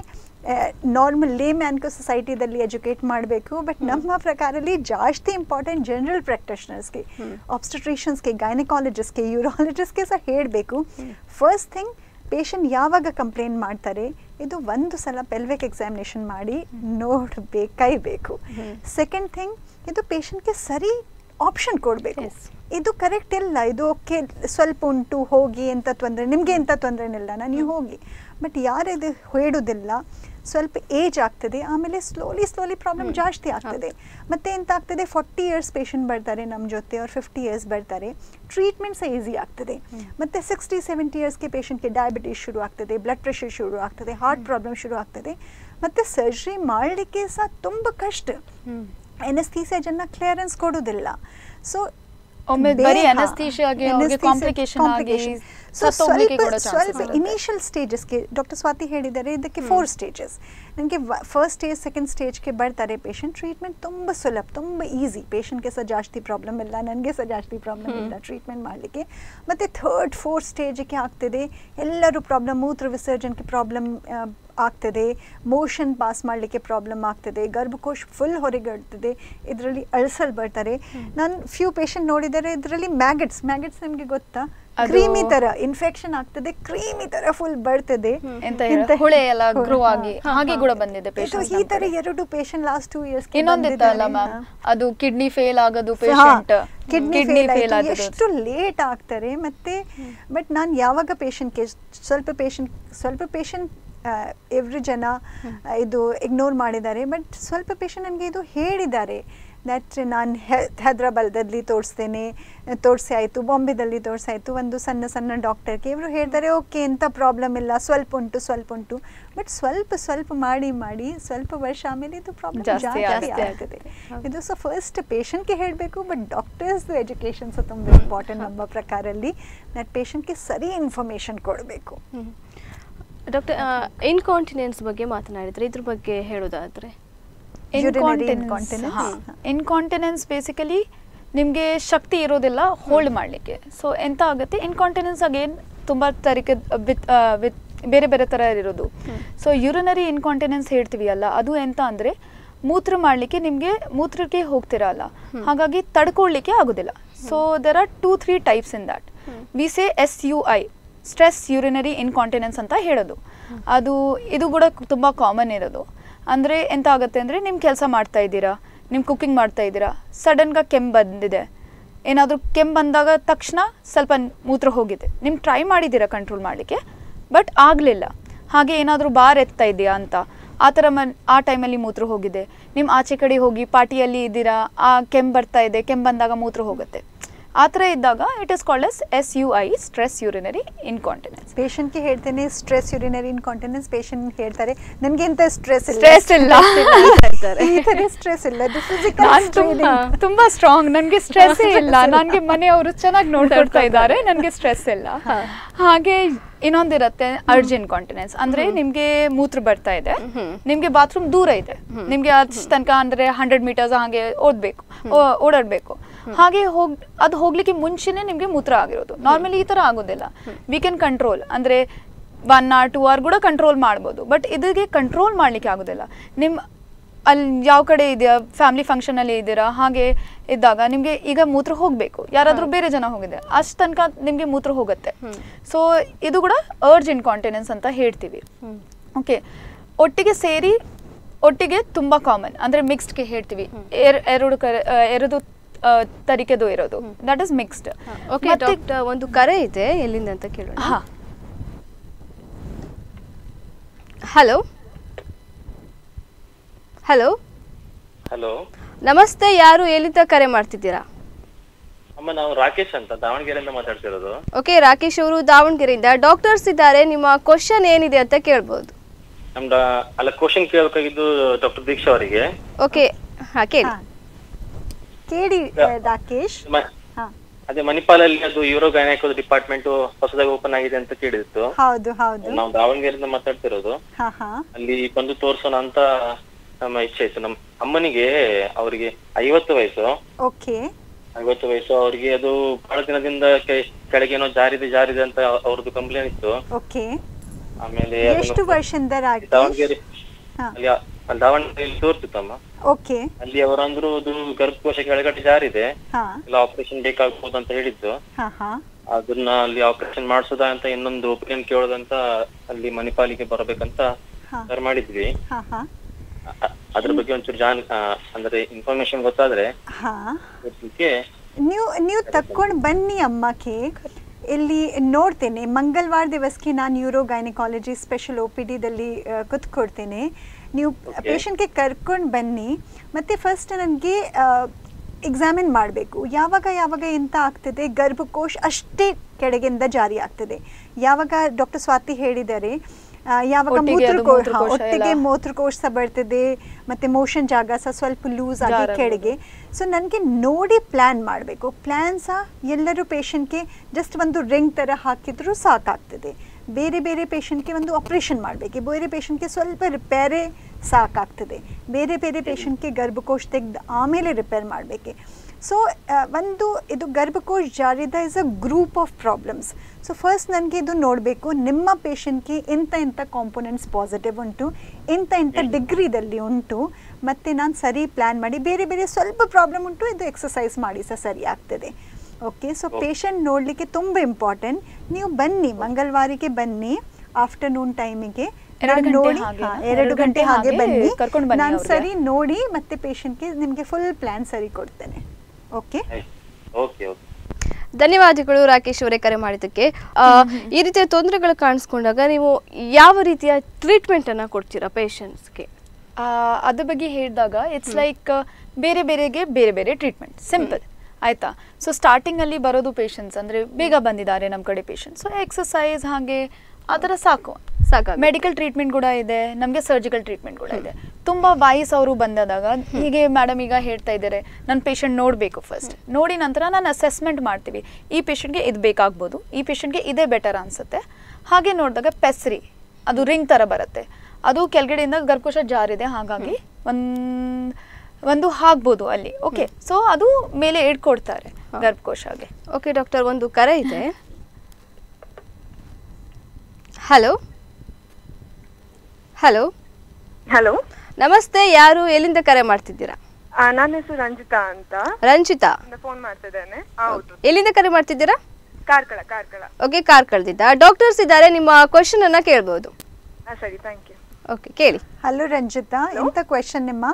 ನಾರ್ಮಲ್ ಲೇ ಮ್ಯಾನ್ಕೋ ಸೊಸೈಟಿದಲ್ಲಿ ಎಜುಕೇಟ್ ಮಾಡಬೇಕು ಬಟ್ ನಮ್ಮ ಪ್ರಕಾರಲ್ಲಿ ಜಾಸ್ತಿ ಇಂಪಾರ್ಟೆಂಟ್ ಜನರಲ್ ಪ್ರಾಕ್ಟಿಷನರ್ಸ್ಗೆ ಆಬ್ಸ್ಟಿಟ್ರಿಷನ್ಸ್ಗೆ ಗೈನಕಾಲಜಿಸ್ಟ್ಗೆ ಯೂರಾಲಜಿಸ್ಟ್ಗೆ ಸಹ ಹೇಳಬೇಕು ಫಸ್ಟ್ ಥಿಂಗ್ ಪೇಷಂಟ್ ಯಾವಾಗ ಕಂಪ್ಲೇಂಟ್ ಮಾಡ್ತಾರೆ ಇದು ಒಂದು ಸಲ ಪೆಲ್ವಿಕ್ ಎಕ್ಸಾಮಿನೇಷನ್ ಮಾಡಿ ನೋಡಬೇಕಾಯ್ಬೇಕು ಸೆಕೆಂಡ್ ಥಿಂಗ್ ಇದು ಪೇಷಂಟ್ಗೆ ಸರಿ ಆಪ್ಷನ್ ಕೊಡಬೇಕು Yes. ಇದು ಕರೆಕ್ಟ್ ಇಲ್ಲ ಇದು ಓಕೆ ಸ್ವಲ್ಪ ಉಂಟು ಹೋಗಿ ಎಂತ ತೊಂದರೆ ನಿಮಗೆ ಎಂತ ತೊಂದರೆನಿಲ್ಲ ನೀವು ಹೋಗಿ ಬಟ್ ಯಾರಿದು ಹೇಳೋದಿಲ್ಲ ಸ್ವಲ್ಪ ಏಜ್ ಆಗ್ತದೆ ಆಮೇಲೆ ಸ್ಲೋಲಿ ಸ್ಲೋಲಿ ಪ್ರಾಬ್ಲಮ್ ಜಾಸ್ತಿ ಆಗ್ತದೆ ಮತ್ತೆ ಎಂತ ಆಗ್ತದೆ ಫಾರ್ಟಿ ಇಯರ್ಸ್ ಪೇಷಂಟ್ ಬರ್ತಾರೆ ನಮ್ಮ ಜೊತೆ ಅವ್ರು ಫಿಫ್ಟಿ ಇಯರ್ಸ್ ಬರ್ತಾರೆ ಟ್ರೀಟ್ಮೆಂಟ್ ಸಹ ಈಸಿ ಆಗ್ತದೆ ಮತ್ತೆ ಸಿಕ್ಸ್ಟಿ ಸೆವೆಂಟಿ ಇಯರ್ಸ್ಗೆ ಪೇಷಂಟ್ಗೆ ಡಯಾಬಿಟೀಸ್ ಶುರು ಆಗ್ತದೆ ಬ್ಲಡ್ ಪ್ರೆಷರ್ ಶುರು ಆಗ್ತದೆ ಹಾರ್ಟ್ ಪ್ರಾಬ್ಲಮ್ ಶುರು ಆಗ್ತದೆ ಮತ್ತೆ ಸರ್ಜರಿ ಮಾಡಲಿಕ್ಕೆ ಸಹ ತುಂಬ ಕಷ್ಟ ಎನಸ್ಥೀಸಿಯಾ ಜನ ಕ್ಲಿಯರೆನ್ಸ್ ಕೊಡೋದಿಲ್ಲ ಸೊ ಒಮ್ಮೆ ಬೇಗ- ಬರೀ anesthesia ಆಗಿ ಅವ್ರಿಗೆ Anesthesia, complication ಆಗಿ complication. So, ಸತ್ತೋಗ್ಲಿಕ್ಕೆ ಸ್ವಲ್ಪ ಕೂಡ chances ಸ್ವಲ್ಪ ಇರುತ್ತೆ. ಇನಿಷಿಯಲ್ ಸ್ಟೇಜಸ್ಗೆ ಡಾಕ್ಟರ್ ಸ್ವಾತಿ ಹೇಳಿದ್ದಾರೆ ಇದಕ್ಕೆ ಫೋರ್ ಸ್ಟೇಜಸ್ ನನಗೆ ಫಸ್ಟ್ ಸ್ಟೇಜ್ ಸೆಕೆಂಡ್ ಸ್ಟೇಜ್ಗೆ ಬರ್ತಾರೆ ಪೇಷಂಟ್ ಟ್ರೀಟ್ಮೆಂಟ್ ತುಂಬ ಸುಲಭ ತುಂಬ ಈಸಿ ಪೇಷಂಟ್ಗೆ ಸಹ ಜಾಸ್ತಿ ಪ್ರಾಬ್ಲಮ್ ಇಲ್ಲ ನನಗೆ ಸಹ ಜಾಸ್ತಿ ಪ್ರಾಬ್ಲಮ್ ಇಲ್ಲ ಟ್ರೀಟ್ಮೆಂಟ್ ಮಾಡಲಿಕ್ಕೆ ಮತ್ತು ಥರ್ಡ್ ಫೋರ್ತ್ ಸ್ಟೇಜಿಗೆ ಆಗ್ತದೆ ಎಲ್ಲರೂ ಪ್ರಾಬ್ಲಮ್ ಮೂತ್ರ ವಿಸರ್ಜನೆಗೆ ಪ್ರಾಬ್ಲಮ್ ಆಗ್ತದೆ ಮೋಷನ್ ಪಾಸ್ ಮಾಡಲಿಕ್ಕೆ ಪ್ರಾಬ್ಲಮ್ ಆಗ್ತದೆ ಗರ್ಭಕೋಶ ಫುಲ್ ಹೊರಗಡ್ತದೆ ಇದರಲ್ಲಿ ಅಳ್ಸಲ್ ಬರ್ತಾರೆ ನಾನು ಫ್ಯೂ ಪೇಷಂಟ್ ನೋಡಿದರೆ ಇದರಲ್ಲಿ ಮ್ಯಾಗೆಟ್ಸ್ ಮ್ಯಾಗೆಟ್ಸ್ ನಿಮಗೆ ಗೊತ್ತಾ ಅದು- ಕ್ರೀಮಿ ತರ ಇನ್ಫೆಕ್ಷನ್ ಆಗ್ತದೆ ಕ್ರೀಮಿ ತರ ಫುಲ್ ಬರ್ತದೆ ಎಂತ ಹೇಳ ಹುಳೆ ಎಲ್ಲ ಗ್ರೋ ಆಗಿ ಹಾಗೆ ಕೂಡ ಬಂದಿದೆ ಇದು ಪೇಷಂಟ್ ಈ ತರ ಎರಡು ಪೇಷಂಟ್ ಲಾಸ್ಟ್ ಟೂ ಇಯರ್ಸ್ ಇನ್ನೊಂದಿತ್ತಲ್ಲ ಮ್ಯಾಮ್ ಅದು ಕಿಡ್ನಿ ಫೇಲ್ ಆಗೋದು patient kidney kidney fail fail ಆಯ್ತು ಆಗೋದು ಎಷ್ಟು ಲೇಟ್ ಆಗ್ತಾರೆ ಮತ್ತೆ ಬಟ್ ನಾನು ಯಾವಾಗ ಪೇಷಂಟ್ಗೆ ಸ್ವಲ್ಪ ಪೇಷಂಟ್ ಸ್ವಲ್ಪ ಪೇಷಂಟ್ ಎವ್ರಿ ಜನ ಆ, ಇದು ಇಗ್ನೋರ್ ಮಾಡಿದ್ದಾರೆ ಬಟ್ ಸ್ವಲ್ಪ ಪೇಷಂಟ್ ನನಗೆ ಇದು ಹೇಳಿದ್ದಾರೆ ದಟ್ ನಾನು ಹೈದ್ರಾಬಾದಲ್ಲಿ ತೋರಿಸ್ತೇನೆ ತೋರಿಸಿ ಆಯಿತು ಬಾಂಬೆದಲ್ಲಿ ತೋರಿಸಾಯಿತು ಒಂದು ಸಣ್ಣ ಸಣ್ಣ ಡಾಕ್ಟರ್ಗೆ ಇವರು ಹೇಳ್ತಾರೆ ಓಕೆ ಎಂಥ ಪ್ರಾಬ್ಲಮ್ ಇಲ್ಲ ಸ್ವಲ್ಪ ಉಂಟು ಸ್ವಲ್ಪ ಉಂಟು ಬಟ್ ಸ್ವಲ್ಪ ಸ್ವಲ್ಪ ಮಾಡಿ ಮಾಡಿ ಸ್ವಲ್ಪ ವರ್ಷ ಆಮೇಲೆ ಇದು ಪ್ರಾಬ್ಲಮ್ ಜಾಸ್ತಿ ಜಾಸ್ತಿ ಆಗ್ತದೆ. ಆಗ್ತದೆ ಇದು ಸೊ ಫಸ್ಟ್ ಪೇಷಂಟ್ಗೆ ಹೇಳಬೇಕು ಬಟ್ ಡಾಕ್ಟರ್ಸ್ ಎಜುಕೇಷನ್ ಸಹ ತುಂಬ ಇಂಪಾರ್ಟೆಂಟ್ ನಮ್ಮ ಪ್ರಕಾರಲ್ಲಿ ದಟ್ ಪೇಷಂಟ್ಗೆ ಸರಿ ಇನ್ಫಾರ್ಮೇಷನ್ ಕೊಡಬೇಕು ಡಾಕ್ಟರ್ ಇನ್ಕಾಂಟಿನೆನ್ಸ್ ಬಗ್ಗೆ ಮಾತನಾಡಿದ್ರೆ ಇದ್ರ ಬಗ್ಗೆ ಹೇಳೋದಾದ್ರೆ Urinary incontinence incontinence. Incontinence basically ನಿಮಗೆ ಶಕ್ತಿ ಇರೋದಿಲ್ಲ ಹೋಲ್ಡ್ ಮಾಡಲಿಕ್ಕೆ ಸೊ ಎಂತ ಆಗುತ್ತೆ ಇನ್ಕಾಂಟಿನೆನ್ಸ್ ಅಗೇನ್ ತುಂಬ ತರಿಕೆ ವಿತ್ ವಿತ್ ಬೇರೆ ಬೇರೆ ಥರ ಇರೋದು ಸೊ ಯುರಿನರಿ ಇನ್ಕಾಂಟಿನೆನ್ಸ್ ಹೇಳ್ತೀವಿ ಅಲ್ಲ ಅದು ಎಂತ ಅಂದರೆ ಮೂತ್ರ ಮಾಡಲಿಕ್ಕೆ ನಿಮಗೆ ಮೂತ್ರಕ್ಕೆ ಹೋಗ್ತಿರಲ್ಲ ಹಾಗಾಗಿ ತಡ್ಕೊಳ್ಲಿಕ್ಕೆ ಆಗೋದಿಲ್ಲ so there are two three types in that we say S U I stress urinary incontinence ಅಂತ ಹೇಳೋದು ಅದು ಇದು ಕೂಡ ತುಂಬ ಕಾಮನ್ ಇರೋದು ಅಂದರೆ ಎಂತ ಆಗುತ್ತೆ ಅಂದರೆ ನಿಮ್ಮ ಕೆಲಸ ಮಾಡ್ತಾ ಇದ್ದೀರಾ ನಿಮ್ಮ ಕುಕ್ಕಿಂಗ್ ಮಾಡ್ತಾ ಇದ್ದೀರಾ ಸಡನ್గా ಕೆಮ್ಮು ಬಂದಿದೆ ಏನಾದರೂ ಕೆಮ್ಮು ಬಂದಾಗ ತಕ್ಷಣ ಸ್ವಲ್ಪ ಮೂತ್ರ ಹೋಗಿದೆ ನಿಮ್ಗೆ ಟ್ರೈ ಮಾಡಿದ್ದೀರಾ ಕಂಟ್ರೋಲ್ ಮಾಡಲಿಕ್ಕೆ ಬಟ್ ಆಗಲಿಲ್ಲ ಹಾಗೆ ಏನಾದರೂ ಬಾರ್ ಎತ್ತಾ ಇದೆಯಾ ಅಂತ ಆ ಥರ ಮನ್ ಆ ಟೈಮಲ್ಲಿ ಮೂತ್ರ ಹೋಗಿದೆ ನಿಮ್ಮ ಆಚೆ ಕಡೆ ಹೋಗಿ ಪಾರ್ಟಿಯಲ್ಲಿ ಇದ್ದೀರಾ ಆ ಕೆಮ್ಮು ಬರ್ತಾ ಇದೆ ಕೆಮ್ಮು ಬಂದಾಗ ಮೂತ್ರ ಹೋಗುತ್ತೆ ಆ ಥರ ಇದ್ದಾಗ it is called S S U I stress urinary incontinence ಪೇಷಂಟ್ಗೆ ಹೇಳ್ತೇನೆ ಸ್ಟ್ರೆಸ್ ಯುರಿನರಿ ಇನ್ಕಾಂಟಿನೆನ್ಸ್ ಪೇಷಂಟ್ ಹೇಳ್ತಾರೆ ನನಗೆ ಎಂತ ಸ್ಟ್ರೆಸ್ ಇಲ್ಲ ಸ್ಟ್ರೆಸ್ ಇಲ್ಲ ಈ ಥರ ಸ್ಟ್ರೆಸ್ ಇಲ್ಲ ಇದು ಫಿಸಿಕಲ್ ನಾನ್ ತುಂಬಾ ತುಂಬಾ ಸ್ಟ್ರಾಂಗ್ ನನ್ಗೆ ಸ್ಟ್ರೆಸ್ ಇಲ್ಲ ನನ್ಗೆ ಮನೆಯವರು ಚೆನ್ನಾಗಿ ನೋಡ್ಕೊಳ್ತಾ ಇದ್ದಾರೆ ನನ್ಗೆ ಸ್ಟ್ರೆಸ್ ಇಲ್ಲ ಹಾಗೆ ಇನ್ನೊಂದಿರತ್ತೆ ಅರ್ಜೆಂಟ್ ಕಾಂಟಿನೆನ್ಸ್ ಅಂದ್ರೆ ನಿಮ್ಗೆ ಮೂತ್ರ ಬರ್ತಾ ಇದೆ ನಿಮ್ಗೆ ಬಾತ್ರೂಮ್ ದೂರ ಇದೆ ನಿಮ್ಗೆ ಅಷ್ಟು ತನಕ ಅಂದ್ರೆ ಹಂಡ್ರೆಡ್ ಮೀಟರ್ಸ್ ಹಾಗೆ ಓದ್ಬೇಕು ಓ- ಓಡಾಡ್ಬೇಕು ಹಾಗೆ ಹೋಗ್ ಅದು ಹೋಗ್ಲಿಕ್ಕೆ ಮುಂಚೆನೆ ನಿಮ್ಗೆ ಮೂತ್ರ ಆಗಿರೋದು ನಾರ್ಮಲಿ ಈ ತರ ಆಗೋದಿಲ್ಲ ವಿ ಕ್ಯಾನ್ ಕಂಟ್ರೋಲ್ ಅಂದ್ರೆ ಒನ್ ಆರ್ ಟೂ ಅವರ್ ಕೂಡ ಕಂಟ್ರೋಲ್ ಮಾಡ್ಬೋದು ಬಟ್ ಇದಕ್ಕೆ ಕಂಟ್ರೋಲ್ ಮಾಡ್ಲಿಕ್ಕೆ ಆಗೋದಿಲ್ಲ ನಿಮ್ಮ ಅಲ್ಲಿ ಯಾವ ಕಡೆ ಇದೆಯಾ ಫ್ಯಾಮಿಲಿ ಫಂಕ್ಷನಲ್ಲಿ ಇದ್ದೀರಾ ಹಾಗೆ ಇದ್ದಾಗ ನಿಮಗೆ ಈಗ ಮೂತ್ರ ಹೋಗಬೇಕು ಯಾರಾದರೂ ಬೇರೆ ಜನ ಹೋಗಿದೆ ಅಷ್ಟು ತನಕ ನಿಮಗೆ ಮೂತ್ರ ಹೋಗುತ್ತೆ ಸೊ ಇದು ಕೂಡ ಅರ್ಜ್ ಇನ್ಕಾಂಟಿನೆನ್ಸ್ ಅಂತ ಹೇಳ್ತೀವಿ ಓಕೆ ಒಟ್ಟಿಗೆ ಸೇರಿ ಒಟ್ಟಿಗೆ ತುಂಬ ಕಾಮನ್ ಅಂದರೆ ಮಿಕ್ಸ್ಡ್ಗೆ ಹೇಳ್ತೀವಿ ಎರ್- ಎರಡು ಕರೆ ಆ, ಎರಡು ಆ, ತರಿಕೆದು ಇರೋದು that is mixed okay doctor ಒಂದು ಕರೆ ಇದೆ ಎಲ್ಲಿಂದ ಅಂತ ಕೇಳೋಣ ಹಾ ಹಲೋ ಹಲೋ ಹಲೋ ನಮಸ್ತೆ ಯಾರು ಎಲ್ಲಿಂದ ಕರೆ ಮಾಡ್ತಿದ್ದೀರಾ ಅಮ್ಮ ನಾವು ರಾಕೇಶ್ ಅಂತ ದಾವಣಗೆರೆಯಿಂದ ಮಾತಾಡ್ತಿರೋದು ಓಕೆ ರಾಕೇಶ್ ಅವರು ದಾವಣಗೆರೆಯಿಂದ ಡಾಕ್ಟರ್ಸ್ ಇದ್ದಾರೆ ನಿಮ್ಮ ಕ್ವಶನ್ ಏನಿದೆ ಅಂತ ಕೇಳ್ಬೋದು ನಮ್ದ ಅಲ್ಲ ಕ್ವಶನ್ ಕೇಳಬೇಕಾಗಿದ್ದು ಡಾಕ್ಟರ್ ದೀಕ್ಷಾ ಅವರಿಗೆ ಓಕೆ ಹಾ ಕೇಳಿ ಹಾ. ಕೇಳಿ ಆ, ರಾಕೇಶ್ ಮ- ಹಾ ಅದೇ ಮಣಿಪಾಲಲ್ಲಿ ಅದು ಯೂರೋ ಗೈನಕೋದ ಡಿಪಾರ್ಟ್ಮೆಂಟ್ ಹೊಸದಾಗಿ ಓಪನ್ ಆಗಿದೆ ಅಂತ ಕೇಳಿತ್ತು ಹೌದು ಹೌದು ನಾವು ದಾವಣಗೆರೆಯಿಂದ ಮಾತಾಡ್ತಿರೋದು ಹಾ ಹಾ ಅಲ್ಲಿ ಬಂದು ತೋರ್ಸೋಣ ಅಂತ ನಮ್ಮ ಇಚ್ಛೆ ಇತ್ತು ನಮ್ಮ ಅಮ್ಮನಿಗೆ ಅವರಿಗೆ ಐವತ್ತು ವಯಸ್ಸು ಓಕೆ ಐವತ್ತು ವಯಸ್ಸು ಅವರಿಗೆ ಅದು ಬಹಳ ದಿನದಿಂದ ಕೆ- ಕೆಳಗೆ ಏನೋ ಜಾರಿದೆ ಜಾರಿದೆ ಅಂತ ಅವ್ರದ್ದು ಕಂಪ್ಲೇಂಟ್ ಇತ್ತು ಓಕೆ ಆಮೇಲೆ ಎಷ್ಟು ಅದನ್ನು ವರ್ಷದಿಂದ ರಾಕೇಶ್ ದಾವಣಗೆರೆ ಹಾ ಅಲ್ಲಿ ಆ- ಅಲ್ಲಿ ದಾವಣಗೆರೆಯಲ್ಲಿ ತೋರ್ತಿತ್ತಮ್ಮ ಓಕೆ ಅಲ್ಲಿ ಅವರಂದ್ರು ಅದು ಗರ್ಭಕೋಶ ಕೆಳಗಡೆ ಜಾರಿದೆ ಹಾ ಇಲ್ಲ ಆಪರೇಷನ್ ಬೇಕಾಗ್ಬೋದು ಅಂತ ಹೇಳಿದ್ದು ಹಾ ಹಾ ಅದನ್ನ ಅಲ್ಲಿ ಆಪರೇಷನ್ ಮಾಡಿಸೋದಾ ಅಂತ ಇನ್ನೊಂದು ಒಪಿನಿಯನ್ ಕೇಳೋದಂತ ಅಲ್ಲಿ ಮಣಿಪಾಲಿಗೆ ಬರಬೇಕಂತ ಹಾ ಸರ್ ಮಾಡಿದ್ವಿ ಹಾ ಹಾ ಅ- ಅ- ಅದ್ರ ಬಗ್ಗೆ ಒಂಚೂರು ಜಾನ್ ಆ, ಅಂದ್ರೆ ಇನ್ಫಾರ್ಮೇಶನ್ ಗೊತ್ತಾದ್ರೆ ಹಾ ಗೊತ್ತಿಕ್ಕೆ ನೀವು ನೀವು ತಕ್ಕೊಂಡು ಬನ್ನಿ ಅಮ್ಮಕ್ಕೆ ಇಲ್ಲಿ ನೋಡ್ತೇನೆ ಮಂಗಳವಾರ ದಿವಸಕ್ಕೆ ನಾನು urogynaecology special O P ಡಿದಲ್ಲಿ ಕುತ್ಕೊಡ್ತೇನೆ ನೀವು Okay. ಪೇಷಂಟ್ಗೆ ಕರ್ಕೊಂಡು ಬನ್ನಿ ಮತ್ತು ಫಸ್ಟ್ ನನಗೆ ಎಕ್ಸಾಮಿನ್ ಮಾಡಬೇಕು ಯಾವಾಗ ಯಾವಾಗ ಎಂತ ಆಗ್ತದೆ ಗರ್ಭಕೋಶ ಅಷ್ಟೇ ಕೆಳಗಿಂದ ಜಾರಿ ಆಗ್ತದೆ ಯಾವಾಗ ಡಾಕ್ಟರ್ ಸ್ವಾತಿ ಹೇಳಿದ್ದಾರೆ ಆ, ಯಾವಾಗ ಒಟ್ಟಿಗೆ ಅದು ಮೂತ್ರಕೋ- ಹಾ, ಮೂತ್ರಕೋಶ ಒಟ್ಟಿಗೆ ಎಲ್ಲ- ಮೂತ್ರಕೋಶ ಸಹ ಬರ್ತದೆ ಮತ್ತೆ ಮೋಷನ್ ಜಾಗ ಸಹ ಸ್ವಲ್ಪ ಲೂಸ್ ಆಗಿ ಜಾರಬಹುದು. ಕೆಳಗೆ ಸೊ ನನಗೆ ನೋಡಿ ಪ್ಲ್ಯಾನ್ ಮಾಡಬೇಕು ಪ್ಲ್ಯಾನ್ ಸಹ ಎಲ್ಲರೂ ಪೇಷಂಟ್ಗೆ ಜಸ್ಟ್ ಒಂದು ರಿಂಗ್ ಥರ ಹಾಕಿದ್ರು ಸಾಕಾಗ್ತದೆ ಬೇರೆ ಬೇರೆ ಪೇಷಂಟ್ಗೆ ಒಂದು ಆಪ್ರೇಷನ್ ಮಾಡಬೇಕು ಬೇರೆ ಪೇಷಂಟ್ಗೆ ಸ್ವಲ್ಪ ರಿಪೇರೇ ಸಾಕಾಗ್ತದೆ ಬೇರೆ ಬೇರೆ ಪೇಷಂಟ್ಗೆ ಗರ್ಭಕೋಶ ತೆಗೆದು ಆಮೇಲೆ ರಿಪೇರ್ ಮಾಡಬೇಕು ಸೊ ಒಂದು ಇದು ಗರ್ಭಕೋಶ ಜಾರಿದ is a group of problems so first ನನಗೆ ಇದು ನೋಡಬೇಕು ನಿಮ್ಮ ಪೇಷಂಟ್ಗೆ ಇಂಥ ಇಂಥ ಕಾಂಪೊನೆಂಟ್ಸ್ ಪಾಸಿಟಿವ್ ಉಂಟು ಇಂಥ ಇಂಥ ಡಿಗ್ರಿದಲ್ಲಿ ಉಂಟು ಮತ್ತು ನಾನು ಸರಿ ಪ್ಲ್ಯಾನ್ ಮಾಡಿ ಬೇರೆ ಬೇರೆ ಸ್ವಲ್ಪ ಪ್ರಾಬ್ಲಮ್ ಉಂಟು ಇದು ಎಕ್ಸಸೈಸ್ ಮಾಡಿ ಸಹ ಸರಿ ಆಗ್ತದೆ ಓಕೆ ಸೊ ಪೇಷಂಟ್ ನೋಡಲಿಕ್ಕೆ ತುಂಬ ಇಂಪಾರ್ಟೆಂಟ್ ನೀವು ಬನ್ನಿ ಮಂಗಳವಾರಿಗೆ ಬನ್ನಿ ಆಫ್ಟರ್ನೂನ್ ಟೈಮಿಗೆ ಎರಡು ಗಂಟೆ ನೋಡಿ ಹಾಗೆ, ಹಾ, ಹಾ? ಎರಡು ಎರಡು ಗಂಟೆ ಗಂಟೆ ಹಾಗೆ ಹಾಗೆ ಬನ್ನಿ ಕರ್ಕೊಂಡು ಬನ್ನಿ ನಾನು ಅವ್ರಿಗೆ. ಸರಿ ನೋಡಿ ಮತ್ತೆ ಪೇಷಂಟ್ಗೆ ನಿಮಗೆ ಫುಲ್ ಪ್ಲ್ಯಾನ್ ಸರಿ ಕೊಡ್ತೇನೆ ಓಕೆ ಓಕೆ ಓಕೆ ಧನ್ಯವಾದಗಳು ರಾಕೇಶ್ ಅವರೇ ಕರೆ ಮಾಡಿದ್ದಕ್ಕೆ ಆ, ಈ ರೀತಿಯ ತೊಂದರೆಗಳು ಕಾಣಿಸ್ಕೊಂಡಾಗ ನೀವು ಯಾವ ರೀತಿಯ ಟ್ರೀಟ್ಮೆಂಟ್ ಅನ್ನ ಕೊಡ್ತೀರಾ ಪೇಷಂಟ್ಸ್ಗೆ ಆ, ಅದ್ರ ಬಗ್ಗೆ ಹೇಳಿದಾಗ ಇಟ್ಸ್ ಲೈಕ್ ಬೇರೆ ಬೇರೆಗೆ ಬೇರೆ ಬೇರೆ ಟ್ರೀಟ್ಮೆಂಟ್ ಸಿಂಪಲ್ ಆಯ್ತಾ ಸೊ ಸ್ಟಾರ್ಟಿಂಗಲ್ಲಿ ಬರೋದು ಪೇಷಂಟ್ಸ್ ಅಂದರೆ ಬೇಗ ಬಂದಿದ್ದಾರೆ ನಮ್ಮ ಕಡೆ ಪೇಷಂಟ್ಸ್ ಸೊ ಎಕ್ಸಸೈಸ್ ಹಾಗೆ ಆ ಥರ ಸಾಕು ಸಾಕಾಗುತ್ತೆ. ಮೆಡಿಕಲ್ ಟ್ರೀಟ್ಮೆಂಟ್ ಕೂಡ ಇದೆ ನಮಗೆ ಸರ್ಜಿಕಲ್ ಟ್ರೀಟ್ಮೆಂಟ್ ಕೂಡ ಇದೆ ತುಂಬ ವಯಸ್ಸವರು ಬಂದಾಗ ಹೀಗೆ ಮೇಡಮ್ ಈಗ ಹೇಳ್ತಾ ಇದ್ದಾರೆ ನನ್ನ ಪೇಷಂಟ್ ನೋಡಬೇಕು ಫಸ್ಟ್ ನೋಡಿ ನಂತರ ನಾನು ಅಸೆಸ್ಮೆಂಟ್ ಮಾಡ್ತೀವಿ ಈ ಪೇಷಂಟ್ಗೆ ಇದು ಬೇಕಾಗ್ಬೋದು ಈ ಪೇಷಂಟ್ಗೆ ಇದೇ ಬೆಟರ್ ಅನಿಸುತ್ತೆ ಹಾಗೆ ನೋಡಿದಾಗ ಪೆಸ್ರಿ ಅದು ರಿಂಗ್ ಥರ ಬರುತ್ತೆ ಅದು ಕೆಳಗಡೆಯಿಂದ ಗರ್ಭಕೋಶ ಜಾರಿದೆ ಹಾಗಾಗಿ ಒಂದು ಒಂದು ಹಾಕ್ಬೋದು ಅಲ್ಲಿ ಓಕೆ ಸೊ ಅದು ಮೇಲೆ ಇಟ್ಕೊಡ್ತಾರೆ ಗರ್ಭಕೋಶಗೆ ಓಕೆ ಡಾಕ್ಟರ್ ಒಂದು ಕರೆ ಇದೆ ಹಲೋ ಹಲೋ ಹಲೋ ನಮಸ್ತೆ ಯಾರು ಎಲ್ಲಿಂದ ಕರೆ ಮಾಡ್ತಿದ್ದೀರಾ ನನ್ನ ಹೆಸರು ರಂಜಿತಾ ಅಂತ ರಂಜಿತಾ ಫೋನ್ ಮಾಡ್ತಿದ್ದೇನೆ ಹೌದು ಎಲ್ಲಿಂದ ಕರೆ ಮಾಡ್ತಿದ್ದೀರಾ ಕಾರ್ಕಳ ಕಾರ್ಕಳ ಓಕೆ ಕಾರ್ ಕಳ್ದಿದ್ದ ಡಾಕ್ಟರ್ಸ್ ಇದ್ದಾರೆ ನಿಮ್ಮ ಕ್ವಶನ್ ಅನ್ನ ಕೇಳ್ಬೋದು ಆ, ಸರಿ ಥ್ಯಾಂಕ್ ಯು ಓಕೆ ಕೇಳಿ ಹಲೋ ರಂಜಿತಾ ಎಂಥ ಕ್ವೆಶನ್ ನಿಮ್ಮ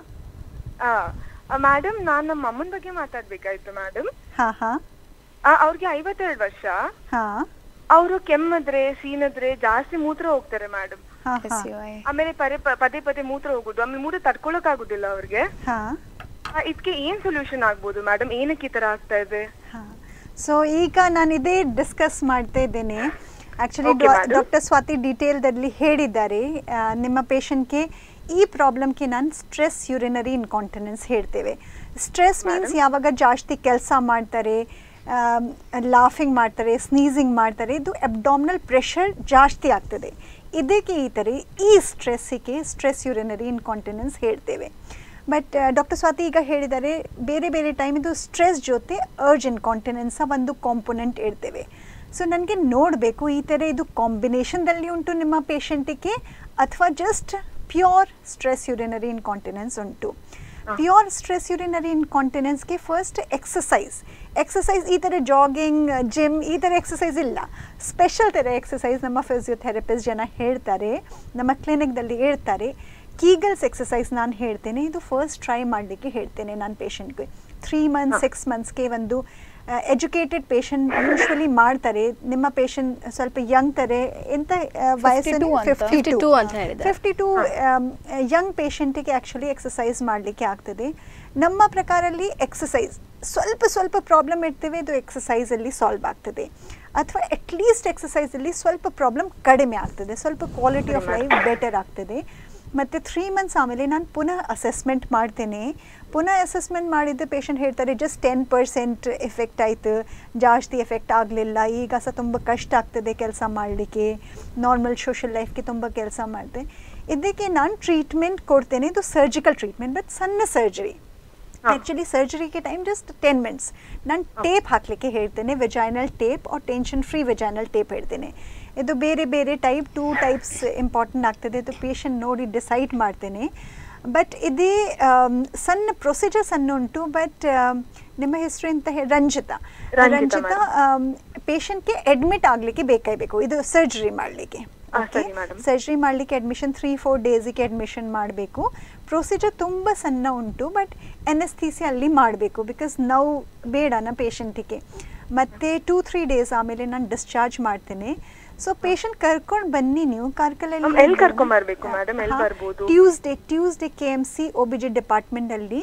ಮೇಡಮ್ ನಾನು ನಮ್ಮ ಅಮ್ಮನ ಬಗ್ಗೆ ಮಾತಾಡ್ಬೇಕಾಯ್ತು ಮೇಡಮ್ ಹಾಂ ಹಾಂ ಅವ್ರಿಗೆ ಐವತ್ತೆರಡು ವರ್ಷ ಹಾಂ ಅವರು ಕೆಮ್ಮಿದ್ರೆ ಸೀನಿದ್ರೆ ಜಾಸ್ತಿ ಮೂತ್ರ ಹೋಗ್ತಾರೆ ಮೇಡಮ್ ಹಾಂ ಹಾಂ ಆಮೇಲೆ ಪದೇ ಪ- ಪದೇ ಪದೇ ಮೂತ್ರ ಹೋಗುದು ಆಮೇಲೆ ಮೂತ್ರ ತಡ್ಕೊಳಕ್ ಆಗುದಿಲ್ಲ ಅವ್ರಿಗೆ ಹಾಂ ಇದಕ್ಕೆ ಏನ್ ಸೊಲ್ಯೂಷನ್ ಆಗ್ಬೋದು ಮೇಡಮ್ ಏನಕ್ಕೆ ಈ ತರ ಆಗ್ತಾ ಇದೆ ಹಾಂ ಸೊ ಈಗ ನಾನು ಇದೇ ಡಿಸ್ಕಸ್ ಮಾಡ್ತಾ ಇದ್ದೇನೆ actually Okay, madam. Doctor Swati ಡೀಟೇಲ್ದಲ್ಲಿ ಹೇಳಿದ್ದಾರೆ ಆ, ನಿಮ್ಮ ಪೇಷಂಟ್ಗೆ ಈ ಪ್ರಾಬ್ಲಮ್ಗೆ ನಾನು ಸ್ಟ್ರೆಸ್ ಯುರಿನರಿ ಇನ್ಕಾಂಟಿನೆನ್ಸ್ ಹೇಳ್ತೇವೆ ಸ್ಟ್ರೆಸ್ ಮೀನ್ಸ್ ಯಾವಾಗ ಜಾಸ್ತಿ ಕೆಲಸ ಮಾಡ್ತಾರೆ ಲಾಫಿಂಗ್ ಮಾಡ್ತಾರೆ ಸ್ನೀಸಿಂಗ್ ಮಾಡ್ತಾರೆ ಇದು ಅಬ್ಡಾಮಿನಲ್ ಪ್ರೆಷರ್ ಜಾಸ್ತಿ ಆಗ್ತದೆ ಇದಕ್ಕೆ ಈ ಥರ ಈ ಸ್ಟ್ರೆಸ್ಸಿಗೆ ಸ್ಟ್ರೆಸ್ ಯುರಿನರಿ ಇನ್ಕಾಂಟಿನೆನ್ಸ್ ಹೇಳ್ತೇವೆ ಬಟ್ ಡಾಕ್ಟರ್ ಸ್ವಾತಿ ಈಗ ಹೇಳಿದ್ದಾರೆ ಬೇರೆ ಬೇರೆ ಟೈಮ್ ಇದು ಸ್ಟ್ರೆಸ್ ಜೊತೆ ಅರ್ಜ್ ಇನ್ಕಾಂಟಿನೆನ್ಸ ಒಂದು ಕಾಂಪೊನೆಂಟ್ ಇಡ್ತೇವೆ ಸೊ ನನಗೆ ನೋಡಬೇಕು ಈ ಥರ ಇದು ಕಾಂಬಿನೇಷನ್ದಲ್ಲಿ ಉಂಟು ನಿಮ್ಮ ಪೇಷಂಟಿಗೆ ಅಥವಾ just pure stress urinary incontinence ಉಂಟು ಪ್ಯೂರ್ ಸ್ಟ್ರೆಸ್ ಯುರಿನರಿ ಇನ್ಕಾಂಟಿನೆನ್ಸ್ಗೆ ಫಸ್ಟ್ ಎಕ್ಸಸೈಸ್ ಎಕ್ಸಸೈಸ್ ಈ ಥರ ಜಾಗಿಂಗ್ ಜಿಮ್ ಈ ಥರ ಎಕ್ಸಸೈಸ್ ಇಲ್ಲ ಸ್ಪೆಷಲ್ ಥರ ಎಕ್ಸಸೈಸ್ ನಮ್ಮ ಫಿಸಿಯೋಥೆರಪಿಸ್ಟ್ ಜನ ಹೇಳ್ತಾರೆ ನಮ್ಮ ಕ್ಲಿನಿಕ್ದಲ್ಲಿ ಹೇಳ್ತಾರೆ ಕೀಗಲ್ಸ್ ಎಕ್ಸಸೈಸ್ ನಾನು ಹೇಳ್ತೇನೆ ಇದು ಫಸ್ಟ್ ಟ್ರೈ ಮಾಡಲಿಕ್ಕೆ ಹೇಳ್ತೇನೆ ನಾನು ಪೇಷಂಟ್ಗೆ ತ್ರೀ ಮಂತ್ಸ್ ಸಿಕ್ಸ್ ಮಂತ್ಸ್ಗೆ ಒಂದು ಎಜುಕೇಟೆಡ್ ಪೇಷಂಟ್ ಯೂಶ್ವಲಿ ಮಾಡ್ತಾರೆ ನಿಮ್ಮ ಪೇಷಂಟ್ ಸ್ವಲ್ಪ ಯಂಗ್ ತಾರೆ ಎಂತ ವಯಸ್ಸಲ್ಲಿ 52 ಅಂತ. 52 ಅಂತ ಹೇಳಿದ್ದಾರೆ. ಫಿಫ್ಟಿ ಟು ಯಂಗ್ ಪೇಷಂಟಿಗೆ ಆ್ಯಕ್ಚುಲಿ ಎಕ್ಸಸೈಸ್ ಮಾಡಲಿಕ್ಕೆ ಆಗ್ತದೆ ನಮ್ಮ ಪ್ರಕಾರಲ್ಲಿ ಎಕ್ಸಸೈಸ್ ಸ್ವಲ್ಪ ಸ್ವಲ್ಪ ಪ್ರಾಬ್ಲಮ್ ಇರ್ತೇವೆ ಇದು ಎಕ್ಸಸೈಸಲ್ಲಿ ಸಾಲ್ವ್ ಆಗ್ತದೆ ಅಥವಾ ಅಟ್ಲೀಸ್ಟ್ ಎಕ್ಸಸೈಸಲ್ಲಿ ಸ್ವಲ್ಪ ಪ್ರಾಬ್ಲಮ್ ಕಡಿಮೆ ಆಗ್ತದೆ ಸ್ವಲ್ಪ ಕ್ವಾಲಿಟಿ ಆಫ್ ಲೈಫ್ ಬೆಟರ್ ಆಗ್ತದೆ ಮತ್ತು ತ್ರೀ ಮಂತ್ಸ್ ಆಮೇಲೆ ನಾನು ಪುನಃ ಅಸೆಸ್ಮೆಂಟ್ ಮಾಡ್ತೇನೆ ಪುನಃ ಅಸೆಸ್ಮೆಂಟ್ ಮಾಡಿದ್ದೆ ಪೇಷಂಟ್ ಹೇಳ್ತಾರೆ ಜಸ್ಟ್ ಟೆನ್ ಪರ್ಸೆಂಟ್ ಎಫೆಕ್ಟ್ ಆಯಿತು ಜಾಸ್ತಿ ಎಫೆಕ್ಟ್ ಆಗಲಿಲ್ಲ ಈಗ ಸಹ ತುಂಬ ಕಷ್ಟ ಆಗ್ತದೆ ಕೆಲಸ ಮಾಡಲಿಕ್ಕೆ ನಾರ್ಮಲ್ ಸೋಷಲ್ ಲೈಫ್ಗೆ ತುಂಬ ಕೆಲಸ ಮಾಡಿದೆ ಇದಕ್ಕೆ ನಾನು ಟ್ರೀಟ್ಮೆಂಟ್ ಕೊಡ್ತೇನೆ ಇದು ಸರ್ಜಿಕಲ್ ಟ್ರೀಟ್ಮೆಂಟ್ ಬಟ್ ಸಣ್ಣ ಸರ್ಜರಿ ಆ್ಯಕ್ಚುಲಿ ಸರ್ಜರಿಗೆ ಟೈಮ್ ಜಸ್ಟ್ ಟೆನ್ ಮಿನಿಟ್ಸ್ ನಾನು ಟೇಪ್ ಹಾಕಲಿಕ್ಕೆ ಹೇಳ್ತೇನೆ vaginal tape or tension free vaginal tape ಹೇಳ್ತೇನೆ ಇದು ಬೇರೆ ಬೇರೆ ಟೈಪ್ ಟೂ ಟೈಪ್ಸ್ ಇಂಪಾರ್ಟೆಂಟ್ ಆಗ್ತದೆ ಇದು ಪೇಷಂಟ್ ನೋಡಿ ಡಿಸೈಡ್ ಮಾಡ್ತೇನೆ ಬಟ್ ಇದೇ ಆಮ್, ಸಣ್ಣ ಪ್ರೊಸೀಜರ್ ಸಣ್ಣ ಉಂಟು ಬಟ್ ನಿಮ್ಮ ಹೆಸರು ಅಂತ ಹೇಳಿ ರಂಜಿತಾ ರಂಜಿತಾ ರಂಜಿತಾ ಪೇಷಂಟ್ಗೆ ಅಡ್ಮಿಟ್ ಆಗಲಿಕ್ಕೆ ಬೇಕಾಗಬೇಕು ಇದು ಸರ್ಜರಿ ಮಾಡಲಿಕ್ಕೆ ಆ, ಸರಿ madam. ಸರ್ಜರಿ ಮಾಡಲಿಕ್ಕೆ ಅಡ್ಮಿಷನ್ ತ್ರೀ ಫೋರ್ ಡೇಸಿಗೆ ಅಡ್ಮಿಷನ್ ಮಾಡಬೇಕು ಪ್ರೊಸೀಜರ್ ತುಂಬ ಸಣ್ಣ ಉಂಟು ಬಟ್ ಎನಸ್ಥೀಸಿ ಅಲ್ಲಿ ಮಾಡಬೇಕು ಬಿಕಾಸ್ ನೋವು ಬೇಡನ ಪೇಷಂಟಿಗೆ ಮತ್ತು ಟೂ ತ್ರೀ ಡೇಸ್ ಆಮೇಲೆ ನಾನು ಡಿಸ್ಚಾರ್ಜ್ ಮಾಡ್ತೇನೆ ಸೊ ಪೇಷಂಟ್ ಕರ್ಕೊಂಡು ಬನ್ನಿ ನೀವು ಕಾರ್ಕಲಲ್ಲಿ ಎಲ್ಲಿ ಕರ್ಕೊಂಡ್ ಬರ್ಬೇಕು madam? ಎಲ್ಲಿ ಬರ್ಬೋದು? Tuesday Tuesday K M C O B G ಡಿಪಾರ್ಟ್ಮೆಂಟಲ್ಲಿ